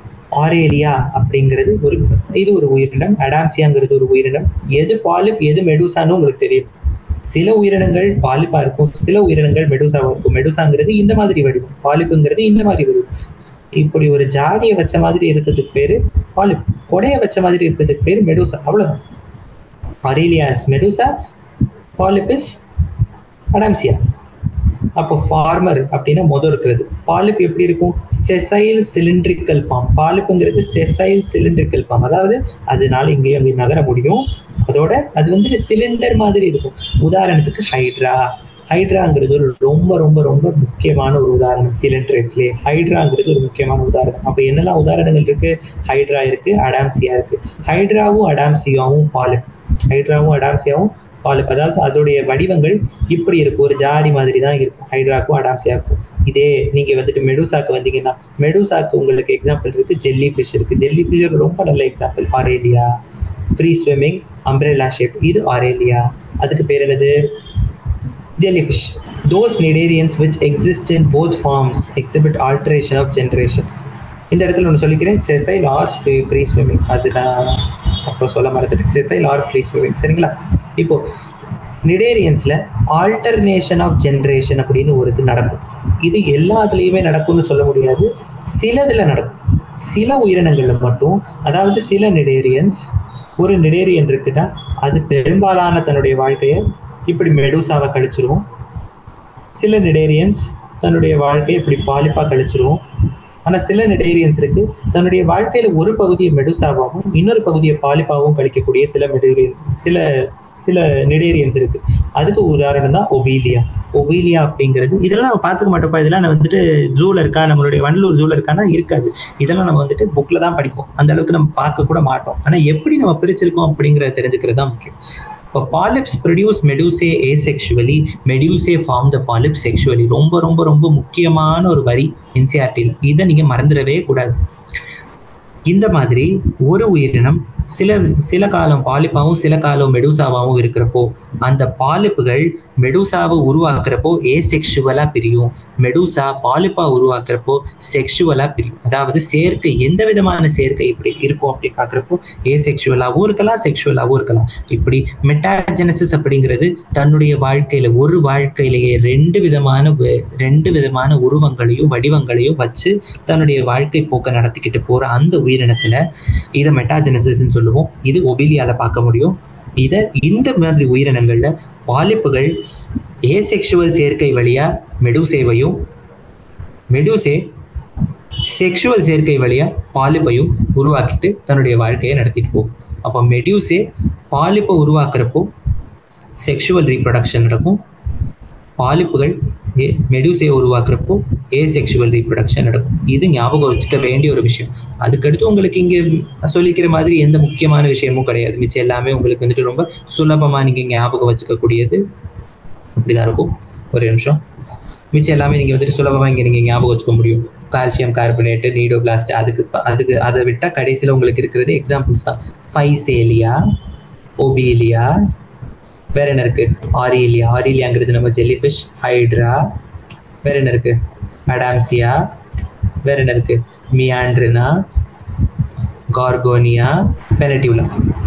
ஆரேலியா அப்படிங்கிறது ஒரு இது ஒரு உயிரினம் அடாம்சியாங்கிறது ஒரு உயிரினம் எது பாலிப் எது மெடூசான்னு உங்களுக்கு தெரியும் சில உயிரினங்கள் பாலிப்பா இருக்கும் சில உயிரினங்கள் மெடூசாவா இருக்கும் மெடூசாங்கிறது இந்த மாதிரி வடிவம் பாலிப்புங்கிறது இந்த மாதிரி வடிவம் இப்படி ஒரு ஜாடியை வச்ச மாதிரி இருக்கிறதுக்கு பேரு பாலிப் கொடைய வச்ச மாதிரி இருக்கிறதுக்கு பேரு மெடூசா அவ்வளவுதான் அரேலியாஸ் மெடூசா பாலிபிஸ் அடாம்சியா அப்போ ஃபார்மர் அப்படின்னா முதல் இருக்கிறது பாலிப் எப்படி இருக்கும் செசைல் சிலிண்ட்ரிக்கல் ஃபார்ம் பாலிப்புங்கிறது செசைல் சிலிண்ட்ரிக்கல் ஃபார்ம் அதாவது அதனால இங்கேயும் அங்கே நகர முடியும் அதோட அது வந்துட்டு சிலிண்டர் மாதிரி இருக்கும் உதாரணத்துக்கு ஹைட்ரா ஹைட்ராங்கிறது ஒரு ரொம்ப ரொம்ப ரொம்ப முக்கியமான ஒரு உதாரணம் சிலன்ட்ரேட்ஸ்லேயே ஹைட்ராங்கிறது ஒரு முக்கியமான உதாரணம் அப்போ என்னெல்லாம் உதாரணங்கள் இருக்கு ஹைட்ரா இருக்கு அடாம்சியா இருக்கு ஹைட்ராவும் அடாம்சியாவும் பாலிப் ஹைட்ராவும் அடாம்சியாவும் பாலிப் அதாவது அதோடைய வடிவங்கள் இப்படி இருக்கும் ஒரு ஜாடி மாதிரி தான் இருக்கும் ஹைட்ராக்கும் அடாம்சியாவுக்கும் இதே நீங்க வந்துட்டு மெடூசாக்கு வந்தீங்கன்னா மெடூசாக்கு உங்களுக்கு எக்ஸாம்பிள் இருக்கு ஜெல்லி ஃபிஷ் இருக்கு ஜெல்லி ஃபிஷ் ஒரு ரொம்ப நல்ல example aurelia free swimming umbrella shape இது ஆரேலியா அதுக்கு பேர் என்னது jellyfish. Those cnidarians which exist in both forms exhibit alteration of generation. இந்த இடத்துல ஒன்று சொல்லிக்கிறேன் செசைல் ஆர் ஃப்ரீ ஸ்விம்மிங் அது நான் அப்போ சொல்ல மறந்துட்டேன் செசைல் ஆர் ஃப்ரீ ஸ்விம்மிங் சரிங்களா இப்போ நிடேரியன்ஸில் ஆல்டர்னேஷன் ஆஃப் ஜென்ரேஷன் அப்படின்னு ஒரு இது நடக்கும் இது எல்லாத்துலேயுமே நடக்கும்னு சொல்ல முடியாது சிலதில் நடக்கும் சில உயிரினங்களில் மட்டும் அதாவது சில நிடேரியன்ஸ் ஒரு நிடேரியன் இருக்குன்னா அது பெரும்பாலான தன்னுடைய வாழ்க்கையை இப்படி மெடூசாவை கழிச்சிருவோம் சில நிடேரியன்ஸ் தன்னுடைய வாழ்க்கையை இப்படி பாலிப்பா கழிச்சிருவோம் ஆனால் சில நிடேரியன்ஸ் இருக்கு தன்னுடைய வாழ்க்கையில ஒரு பகுதியை மெடுசாவாகவும் இன்னொரு பகுதியை பாலிப்பாவும் கழிக்கக்கூடிய சில மெடேரியன் சில சில நிடேரியன்ஸ் இருக்கு அதுக்கு உதாரணம் தான் ஒபீலியா ஒபீலியா அப்படிங்கிறது இதெல்லாம் நம்ம பார்த்துக்க மாட்டோம்ப்பா இதெல்லாம் நம்ம வந்துட்டு ஜூல இருக்கா நம்மளுடைய வண்டலூர் ஜூல இருக்கான்னா இருக்காது இதெல்லாம் நம்ம வந்துட்டு புக்ல தான் படிப்போம் அந்த அளவுக்கு நம்ம பார்க்க கூட மாட்டோம் ஆனா எப்படி நம்ம பிரிச்சிருக்கோம் அப்படிங்கிறத தெரிஞ்சுக்கிறது தான் முக்கியம் இப்போ polyps produce medusae asexually medusae form the polyp sexually ரொம்ப ரொம்ப ரொம்ப முக்கியமான ஒரு வரி என்சிஆர்டியில் இதை நீங்கள் மறந்துடவே கூடாது இந்த மாதிரி ஒரு உயிரினம் சில சில காலம் பாலிப்பாவும் சில காலம் மெடூசாவாகவும் இருக்கிறப்போ அந்த பாலிப்புகள் மெடூசாவை உருவாக்குறப்போ ஏ செக்ஷுவலா பிரியும் மெடூசா பாலிப்பா உருவாக்குறப்போ செக்ஷுவலா பிரியும் அதாவது சேர்க்கை எந்த விதமான சேர்க்கை இப்படி இருக்கும் அப்படி பார்க்குறப்போ ஏ செக்ஷுவலாகவும் இருக்கலாம் செக்ஷுவலாகவும் இருக்கலாம் இப்படி மெட்டாஜெனசிஸ் அப்படிங்கிறது தன்னுடைய வாழ்க்கையில ஒரு வாழ்க்கையிலேயே ரெண்டு விதமான வ- ரெண்டு விதமான உருவங்களையும் வடிவங்களையும் வச்சு தன்னுடைய வாழ்க்கை போக்கை நடத்திக்கிட்டு போற அந்த உயிரினத்துல இதை மெட்டாஜெனசிஸ்ன்னு சொல்லுவோம் இது ஒபிலியால பார்க்க முடியும் இதை இந்த மாதிரி உயிரினங்கள்ல பாலிப்புகள் ஏசெக்சுவல் சேர்க்கை வழியா மெடூசேவையும் மெடூசே செக்ஷுவல் சேர்க்கை வழியா பாலிப்பையும் உருவாக்கிட்டு தன்னுடைய வாழ்க்கையை நடத்திட்டு போகும் அப்போ மெடியூசே பாலிப்பை உருவாக்குறப்போ செக்ஷுவல் ரீப்ரொடக்ஷன் நடக்கும் பாலிப்புகள் ஏ மெடியூசையை உருவாக்குறப்போ ஏ செக்ஷுவல் ரீப்ரொடக்ஷன் நடக்கும் இது ஞாபகம் வச்சுக்க வேண்டிய ஒரு விஷயம் அதுக்கடுத்து உங்களுக்கு இங்கே சொல்லிக்கிற மாதிரி எந்த முக்கியமான விஷயமும் கிடையாது மிச்சம் எல்லாமே உங்களுக்கு வந்துட்டு ரொம்ப சுலபமாக நீங்கள் ஞாபகம் வச்சுக்கக்கூடியது அப்படிதான் இருக்கும் ஒரு நிமிஷம் மிச்சம் எல்லாமே நீங்கள் வந்துட்டு சுலபமாக இங்கே நீங்கள் ஞாபகம் வச்சுக்க முடியும் கால்சியம் கார்பனேட்டு நீடோபிளாஸ்ட் அதுக்கு ப- அதுக்கு அதை விட்டால் கடைசியில் உங்களுக்கு இருக்கிறது எக்ஸாம்பிள்ஸ் தான் ஃபைசேலியா ஒபீலியா வேற என்ன இருக்கு ஆரியலியா ஆரியலியாங்கிறது நம்ம ஜெல்லிஃபிஷ் ஹைட்ரா வேற என்ன இருக்கு அடாம்சியா வேற என்ன இருக்கு மியாண்ட்ரினா கார்கோனியா பெனட்டியூலா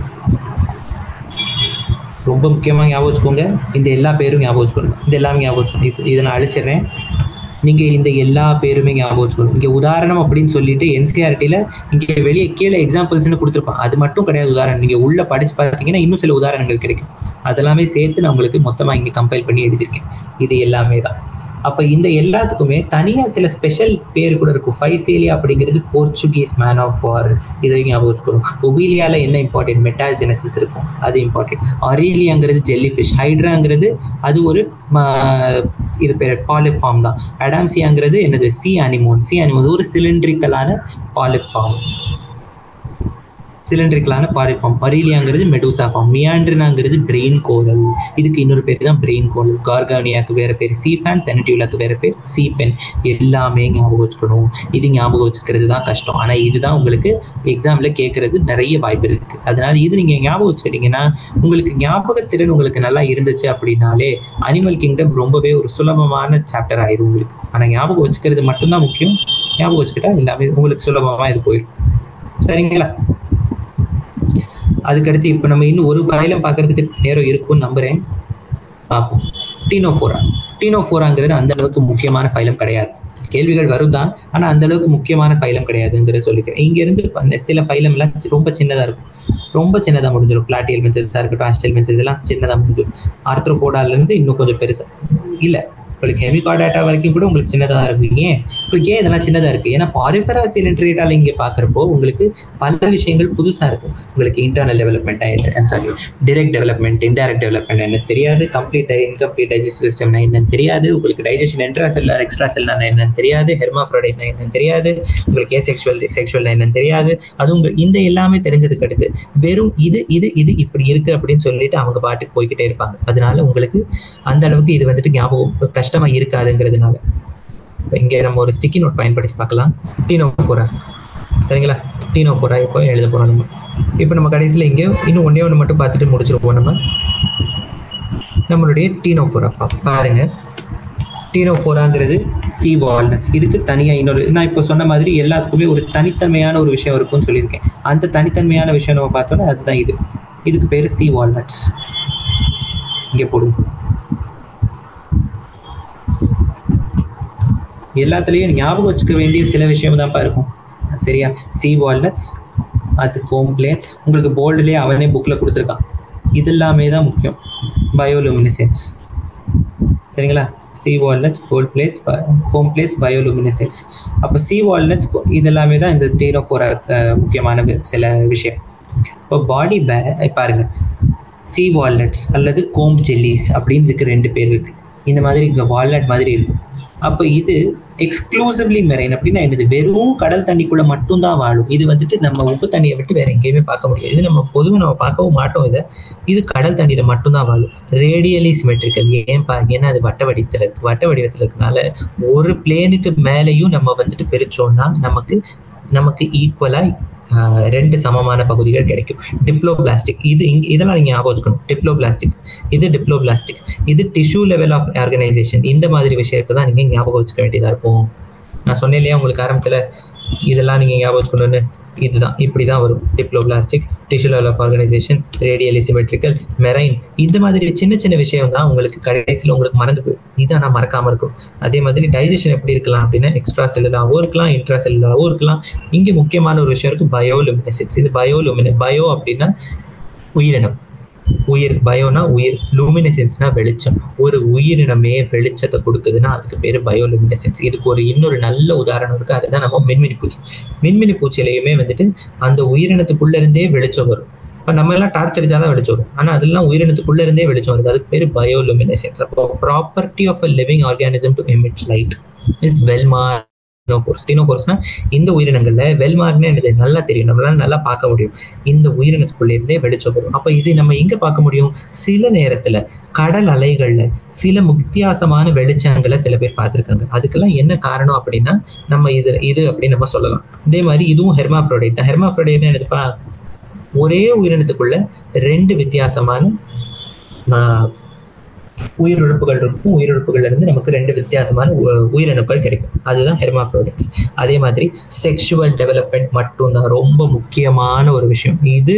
ரொம்ப முக்கியமாக ஞாபகம் வச்சுக்கோங்க இந்த எல்லா பேரும் ஞாபகம் வச்சுக்கணும் இந்த எல்லாமே ஞாபகம் வச்சுக்கணும் இப்போ இதை நான் அழிச்சிடுறேன் நீங்கள் இந்த எல்லா பேருமே ஞாபகம் வச்சுக்கணும் இங்கே உதாரணம் அப்படின்னு சொல்லிட்டு என்சிஆர்டியில் இங்கே வெளியே கீழே எக்ஸாம்பிள்ஸ்னு கொடுத்துருப்பான் அது மட்டும் கிடையாது உதாரணம் நீங்கள் உள்ளே படிச்சு பார்த்தீங்கன்னா இன்னும் சில உதாரணங்கள் கிடைக்கும் அதெல்லாமே சேர்த்து நான் உங்களுக்கு மொத்தமாக இங்கே கம்பைல் பண்ணி எழுதியிருக்கேன் இது எல்லாமே தான் அப்போ இந்த எல்லாத்துக்குமே தனியாக சில ஸ்பெஷல் பேர் கூட இருக்கும் ஃபைசேலியா அப்படிங்கிறது போர்ச்சுகீஸ் மேன் ஆஃப் வார் இதை ஞாபகம் வச்சுக்கணும் ஒபீலியால என்ன இம்பார்ட்டன்ட் மெட்டாஜெனசிஸ் இருக்கும் அது இம்பார்ட்டன்ட் அரீலியாங்கிறது ஜெல்லி ஃபிஷ் ஹைட்ராங்கிறது அது ஒரு ம, இது பேர் பாலிப் ஃபார்ம் தான் அடாம்சியாங்கிறது என்னது சி அனிமோன் சி அனிமோன் ஒரு சிலிண்ட்ரிக்கலான பாலிப் ஃபார்ம் சிலிண்ட்ரிக்கலான பாரிஃபார்ம் பரீலியாங்கிறது மெடூசா ஃபார்ம் மியாண்ட்ரினாங்கிறது பிரெயின் கோரல் இதுக்கு இன்னொரு பேர் தான் பிரெயின் கோரல் கார்கானியாக்கு வேற பேர் சீஃபேன் பெனடியூலாக்கு வேற பேர் சீபென் எல்லாமே ஞாபகம் வச்சுக்கணும் இது ஞாபகம் வச்சுக்கிறது தான் கஷ்டம் ஆனால் இதுதான் உங்களுக்கு எக்ஸாமில் கேட்கறது நிறைய வாய்ப்பு இருக்கு அதனால இது நீங்கள் ஞாபகம் வச்சுக்கிட்டீங்கன்னா உங்களுக்கு ஞாபகத்திறன் உங்களுக்கு நல்லா இருந்துச்சு அப்படின்னாலே அனிமல் கிங்டம் ரொம்பவே ஒரு சுலபமான சாப்டர் ஆயிரும் உங்களுக்கு ஆனால் ஞாபகம் வச்சுக்கிறது மட்டும்தான் முக்கியம் ஞாபகம் வச்சுக்கிட்டா எல்லாமே உங்களுக்கு சுலபமாக இது போயிடும் சரிங்களா அதுக்கடுத்து இப்போ நம்ம இன்னும் ஒரு ஃபைலம் பார்க்கறதுக்கு நேரம் இருக்கும்னு நம்புறேன் பார்ப்போம் டீனோஃபோரா டீனோஃபோராங்கிறது அந்த அளவுக்கு முக்கியமான ஃபைலம் கிடையாது கேள்விகள் வரும் தான் ஆனால் அந்த அளவுக்கு முக்கியமான ஃபைலம் கிடையாதுங்கிறத சொல்லிக்கிறேன் இங்கேருந்து அந்த சில ஃபைலம்லாம் சி- ரொம்ப சின்னதாக இருக்கும் ரொம்ப சின்னதாக முடிஞ்சிடும் பிளாட்டியல் மென்சஸாக இருக்கட்டும் ஆஸ்டல் மென்சஸ் இதெல்லாம் சின்னதாக முடிஞ்சிடும் ஆர்த்ரோபோடாலேருந்து இன்னும் கொஞ்சம் பெருசாக இல்லை உங்களுக்கு ஹெமிகார்டாட்டா வரைக்கும் கூட உங்களுக்கு சின்னதாக இருக்கும் ஏன் இப்போ ஏன் இதெல்லாம் சின்னதாக இருக்குது ஏன்னா பாரிஃபரா சிலிண்ட்ரேட்டால இங்கே பார்க்குறப்போ உங்களுக்கு பல விஷயங்கள் புதுசாக இருக்கும் உங்களுக்கு இன்டர்னல் டெவலப்மெண்ட் என்ன sorry direct development indirect development என்ன தெரியாது கம்ப்ளீட் இன்கம்ப்ளீட் டைஜஸ்ட் சிஸ்டம்னா என்னன்னு தெரியாது உங்களுக்கு டைஜஷன் என்ட்ரா செல்லார் எக்ஸ்ட்ரா செல்னா என்னன்னு தெரியாது ஹெர்மாஃப்ரோடைட்னா என்னன்னு தெரியாது உங்களுக்கு ஏ செக்ஷுவல் செக்ஷுவல்னா என்னன்னு தெரியாது அது உங்க இந்த எல்லாமே தெரிஞ்சதுக்கு அடுத்து வெறும் இது இது இது இப்படி இருக்கு அப்படின்னு சொல்லிட்டு அவங்க பாட்டுக்கு போய்கிட்டே இருப்பாங்க அதனால உங்களுக்கு அந்த அளவுக்கு இது வந்துட்டு ஞாபகம் கஷ்டமா இருக்காதுங்கிறதுனால இப்ப இங்க நம்ம ஒரு ஸ்டிக்கி நோட் பயன்படுத்தி பார்க்கலாம் டீனோ ஃபோரா சரிங்களா டீனோ ஃபோரா இப்போ எழுத போறோம் நம்ம இப்போ நம்ம கடைசியில் இங்கே இன்னும் ஒன்றே ஒன்று மட்டும் பார்த்துட்டு முடிச்சிருப்போம் நம்ம நம்மளுடைய டீனோ ஃபோரா பாருங்க டீனோ ஃபோராங்கிறது சி வால்நட்ஸ் இதுக்கு தனியாக இன்னொரு நான் இப்போ சொன்ன மாதிரி எல்லாத்துக்குமே ஒரு தனித்தன்மையான ஒரு விஷயம் இருக்கும்னு சொல்லியிருக்கேன் அந்த தனித்தன்மையான விஷயம் நம்ம பார்த்தோம்னா அதுதான் இது இதுக்கு பேர் சி வால்நட்ஸ் இங்கே போடுவோம் எல்லாத்துலேயும் ஞாபகம் வச்சுக்க வேண்டிய சில விஷயம் தான்ப்பா இருக்கும் சரியா சி வால்நட்ஸ் அது கோம்ப்ளேட்ஸ் உங்களுக்கு போல்டுலேயே அவனே புக்கில் கொடுத்துருக்கான் இது எல்லாமே தான் முக்கியம் பயோலுமினிசென்ஸ் சரிங்களா சி வால்நட்ஸ் கோல்ட் பிளேட்ஸ் கோம்ப்ளேட்ஸ் பயோலுமினிசென்ஸ் அப்போ சி வால்நட்ஸ் இது எல்லாமே தான் இந்த டீனோ ஃபோர முக்கியமான வி- சில விஷயம் இப்போ பாடி பே பாருங்க சி வால்நட்ஸ் அல்லது கோம் ஜெல்லிஸ் அப்படின்னு இதுக்கு ரெண்டு பேர் இருக்கு இந்த மாதிரி இங்கே வால்நட் மாதிரி இருக்கும் அப்போ இது எக்ஸ்க்ளூசிவ்லி மெரைன் அப்படின்னா என்னது வெறும் கடல் தண்ணிக்குள்ள மட்டும்தான் வாழும் இது வந்துட்டு நம்ம உப்பு தண்ணியை விட்டு வேற எங்கேயுமே பார்க்க முடியாது இது நம்ம பொதுவாக நம்ம பார்க்கவும் மாட்டோம் இதை இது கடல் தண்ணியில மட்டும்தான் வாழும் ரேடியலி சிமெட்ரிக்கல் ஏன்பா ஏன்னா அது வட்ட வடிவத்தில் இருக்கு வட்ட வடிவத்தில் இருக்கனால ஒரு பிளேனுக்கு மேலேயும் நம்ம வந்துட்டு பிரிச்சோம்னா நமக்கு நமக்கு ஈக்குவலா ரெண்டு சமமான பகுதிகள் கிடைக்கும் டிப்ளோ பிளாஸ்டிக் இது இங்க இதெல்லாம் நீங்க ஞாபகம் வச்சுக்கணும் டிப்ளோ பிளாஸ்டிக் இது டிப்ளோ பிளாஸ்டிக் இது டிஷ்யூ லெவல் ஆஃப் ஆர்கனைசேஷன் இந்த மாதிரி விஷயத்தை தான் நீங்க ஞாபகம் வச்சுக்க வேண்டியதா இருக்கும் நான் சொன்னேன் இல்லையா உங்களுக்கு ஆரம்பத்துல இதெல்லாம் நீங்க ஞாபகம் வச்சுக்கணும்னு இதுதான் இப்படி தான் வரும் diploblastic tissue level of organisation radially symmetrical marine இந்த மாதிரி சின்ன சின்ன விஷயம் தான் உங்களுக்கு கடைசியில் உங்களுக்கு மறந்து போய் இது ஆனால் மறக்காம இருக்கும் அதே மாதிரி டைஜஷன் எப்படி இருக்கலாம் அப்படின்னா எக்ஸ்ட்ரா செல்லுலாவும் இருக்கலாம் இன்ட்ரா செல்லுலாவும் இருக்கலாம் இங்கே முக்கியமான ஒரு விஷயம் இருக்கு பயோலுமினசிட்ஸ் இது பயோலுமின பயோ அப்படின்னா உயிரினம் உயிர் பயோனா உயிர் லூமினசென்ஸ்னா வெளிச்சம் ஒரு உயிரினமே வெளிச்சத்தை கொடுக்குதுன்னா அதுக்கு பேர் பயோலுமினசென்ஸ் இதுக்கு ஒரு இன்னொரு நல்ல உதாரணம் இருக்கு அதுதான் நம்ம மின்மினி பூச்சி மின்மினி பூச்சியிலையுமே வந்துட்டு அந்த உயிரினத்துக்குள்ள இருந்தே வெளிச்சம் வரும் இப்போ நம்ம எல்லாம் டார்ச் அடிச்சாதான் வெளிச்சம் வரும் ஆனால் அதெல்லாம் உயிரினத்துக்குள்ள இருந்தே வெளிச்சம் வருது அதுக்கு பேர் பயோலுமினசென்ஸ் அப்போ property of a living organism to emit light is வெல்மா டீனோஃபோர்ஸ் டீனோஃபோர்ஸ்னா இந்த உயிரினங்கள்ல வெல்மார்க்னு எனக்கு நல்லா தெரியும் நம்மளால நல்லா பார்க்க முடியும் இந்த உயிரினத்துக்குள்ள இருந்தே வெளிச்சம் வரும் அப்ப இது நம்ம எங்க பார்க்க முடியும் சில நேரத்துல கடல் அலைகள்ல சில வித்தியாசமான வெளிச்சங்களை சில பேர் பார்த்திருக்காங்க அதுக்கெல்லாம் என்ன காரணம் அப்படின்னா நம்ம இது இது அப்படின்னு நம்ம சொல்லலாம் இதே மாதிரி இதுவும் ஹெர்மாஃப்ரோடைட் தான் ஹெர்மாஃப்ரோடைட்னா என்னதுப்பா ஒரே உயிரினத்துக்குள்ள ரெண்டு வித்தியாசமான ஆஹ், உயிரிழப்புகள் இருக்கும் உயிரிழப்புகள்ல இருந்து நமக்கு ரெண்டு வித்தியாசமான உ- உயிரணுக்கள் கிடைக்கும் அதுதான் ஹெர்மாஃப்ரோடைட்ஸ் அதே மாதிரி செக்ஷுவல் டெவலப்மெண்ட் மட்டும்தான் ரொம்ப முக்கியமான ஒரு விஷயம் இது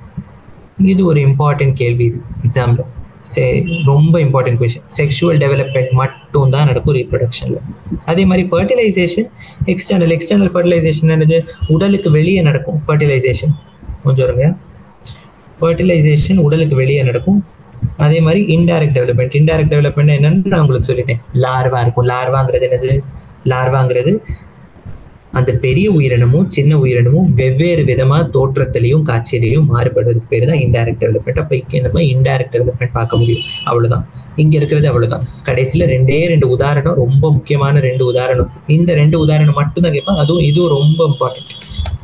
இது ஒரு இம்பார்ட்டன்ட் கேள்வி இது எக்ஸாம்பிள் சே ரொம்ப இம்பார்ட்டன்ட் கொஷின் செக்ஷுவல் டெவலப்மெண்ட் மட்டும் தான் நடக்கும் ரீப்ரொடக்ஷனில் அதே மாதிரி ஃபர்டிலைசேஷன் எக்ஸ்டர்னல் எக்ஸ்டர்னல் ஃபர்டிலைசேஷன் என்னது உடலுக்கு வெளியே நடக்கும் ஃபர்டிலைசேஷன் கொஞ்சம் இருங்க ஃபர்டிலைசேஷன் உடலுக்கு வெளியே நடக்கும் அதே மாதிரி இன்டைரக்ட் டெவலப்மெண்ட் இன்டைரக்ட் டெவலப்மெண்ட் என்னன்னு நான் உங்களுக்கு சொல்லிட்டேன் லார்வா இருக்கும் லார்வாங்கிறது என்னது லார்வாங்கிறது அந்த பெரிய உயிரினமும் சின்ன உயிரினமும் வெவ்வேறு விதமா தோற்றத்திலையும் காட்சியிலையும் மாறுபடுறதுக்கு பேர் தான் இன்டைரக்ட் டெவலப்மெண்ட் அப்போ இங்கே நம்ம இன்டைரக்ட் டெவலப்மெண்ட் பார்க்க முடியும் அவ்வளவுதான் இங்க இருக்கிறது அவ்வளவுதான் கடைசியில ரெண்டே ரெண்டு உதாரணம் ரொம்ப முக்கியமான ரெண்டு உதாரணம் இந்த ரெண்டு உதாரணம் மட்டும் தான் கேட்பாங்க அதுவும் இதுவும் ரொம்ப இம்பார்ட்டன்ட்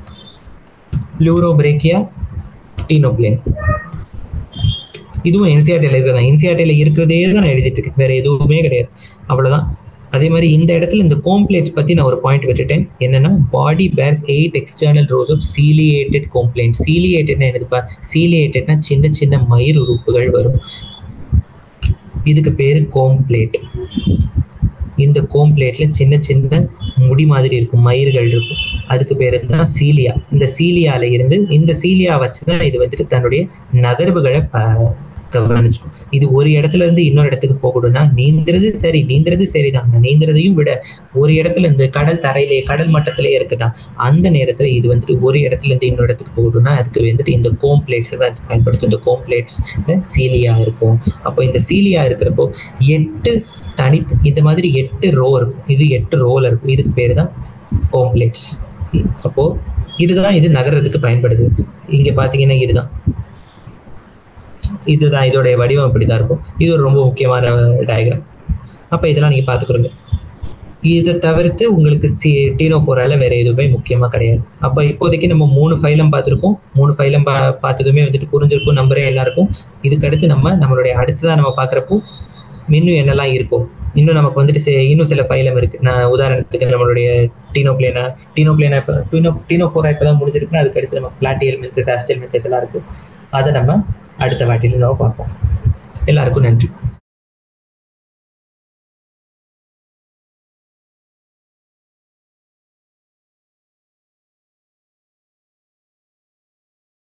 ப்ளூரோபிரேக்கியா டீனோப்ளேன் இதுவும் என்சிஆர்டியில் இருக்கிறதா என்சிஆர்டியில் இருக்கிறதே தான் நான் எழுதிட்டு இருக்கேன் வேற எதுவுமே கிடையாது அவ்வளவுதான் அதே மாதிரி இந்த இடத்துல இந்த கோம்ப்ளேட்ஸ் பத்தி நான் ஒரு பாயிண்ட் விட்டுட்டேன் என்னன்னா body bears eight external rows of ciliated comb plates சீலியேட்டட்னா என்னதுப்பா சீலியேட்டட்னா சின்ன சின்ன மயிர் உறுப்புகள் வரும் இதுக்கு பேரு கோம்ப்ளேட் இந்த கோம்ப்ளேட்ல சின்ன சின்ன முடி மாதிரி இருக்கும் மயிர்கள் இருக்கும் அதுக்கு பேரு தான் சீலியா இந்த சீலியால இருந்து இந்த சீலியா வச்சுதான் இது வந்துட்டு தன்னுடைய நகர்வுகளை ப- கவனிச்சுக்கும் இது ஒரு இடத்துல இருந்து இன்னொரு இடத்துக்கு போகணும்னா நீந்துறது சரி நீந்துறது சரிதான் ஆனா நீந்துறதையும் விட ஒரு இடத்துல இந்த கடல் தரையிலே கடல் மட்டத்திலே இருக்குன்னா அந்த நேரத்துல இது வந்துட்டு ஒரு இடத்துல இருந்து இன்னொரு இடத்துக்கு போகணும்னா அதுக்கு வந்துட்டு இந்த கோம் பிளேட்ஸ் தான் அது பயன்படுத்தும் இந்த கோம் பிளேட்ஸ் சீலியா இருக்கும் அப்போ இந்த சீலியா இருக்கிறப்போ எட்டு தனி இந்த மாதிரி எட்டு ரோ இருக்கும் இது எட்டு ரோல இருக்கும் இதுக்கு பேர் தான் கோம்ப்ளெட்ஸ் அப்போ இதுதான் இது நகர்றதுக்கு பயன்படுது இங்க பாத்தீங்கன்னா இதுதான் இதுதான் இதோடைய வடிவம் இப்படி தான் இருக்கும் இது ஒரு ரொம்ப முக்கியமான டயக்ராம் அப்போ இதெல்லாம் நீங்கள் பார்த்துக்கிறோங்க இதை தவிர்த்து உங்களுக்கு சி டீனோ ஃபோரால வேற எதுவுமே முக்கியமாக கிடையாது அப்போ இப்போதைக்கு நம்ம மூணு ஃபைலம் பார்த்துருக்கோம் மூணு ஃபைலம் பா பார்த்ததுமே வந்துட்டு புரிஞ்சிருக்கும் நம்பரே எல்லாருக்கும் இதுக்கடுத்து நம்ம நம்மளுடைய அடுத்ததாக நம்ம பார்க்குறப்போ இன்னும் என்னெல்லாம் இருக்கும் இன்னும் நமக்கு வந்துட்டு சி- இன்னும் சில ஃபைலம் இருக்கு நான் உதாரணத்துக்கு நம்மளுடைய டீனோ பிளேனா டீனோ பிளேனா இப்போ டீனோ டீனோ ஃபோரா இப்போ தான் முடிஞ்சிருக்குன்னா அதுக்கு அடுத்து நம்ம பிளாட்டியல் மெத்தஸ் ஆஸ்டியல் மெத்தஸ் எல்லாம் இருக்கு அதை நம்ம அடுத்த வாட்டியில் நம்ம பார்ப்போம் எல்லாருக்கும் நன்றி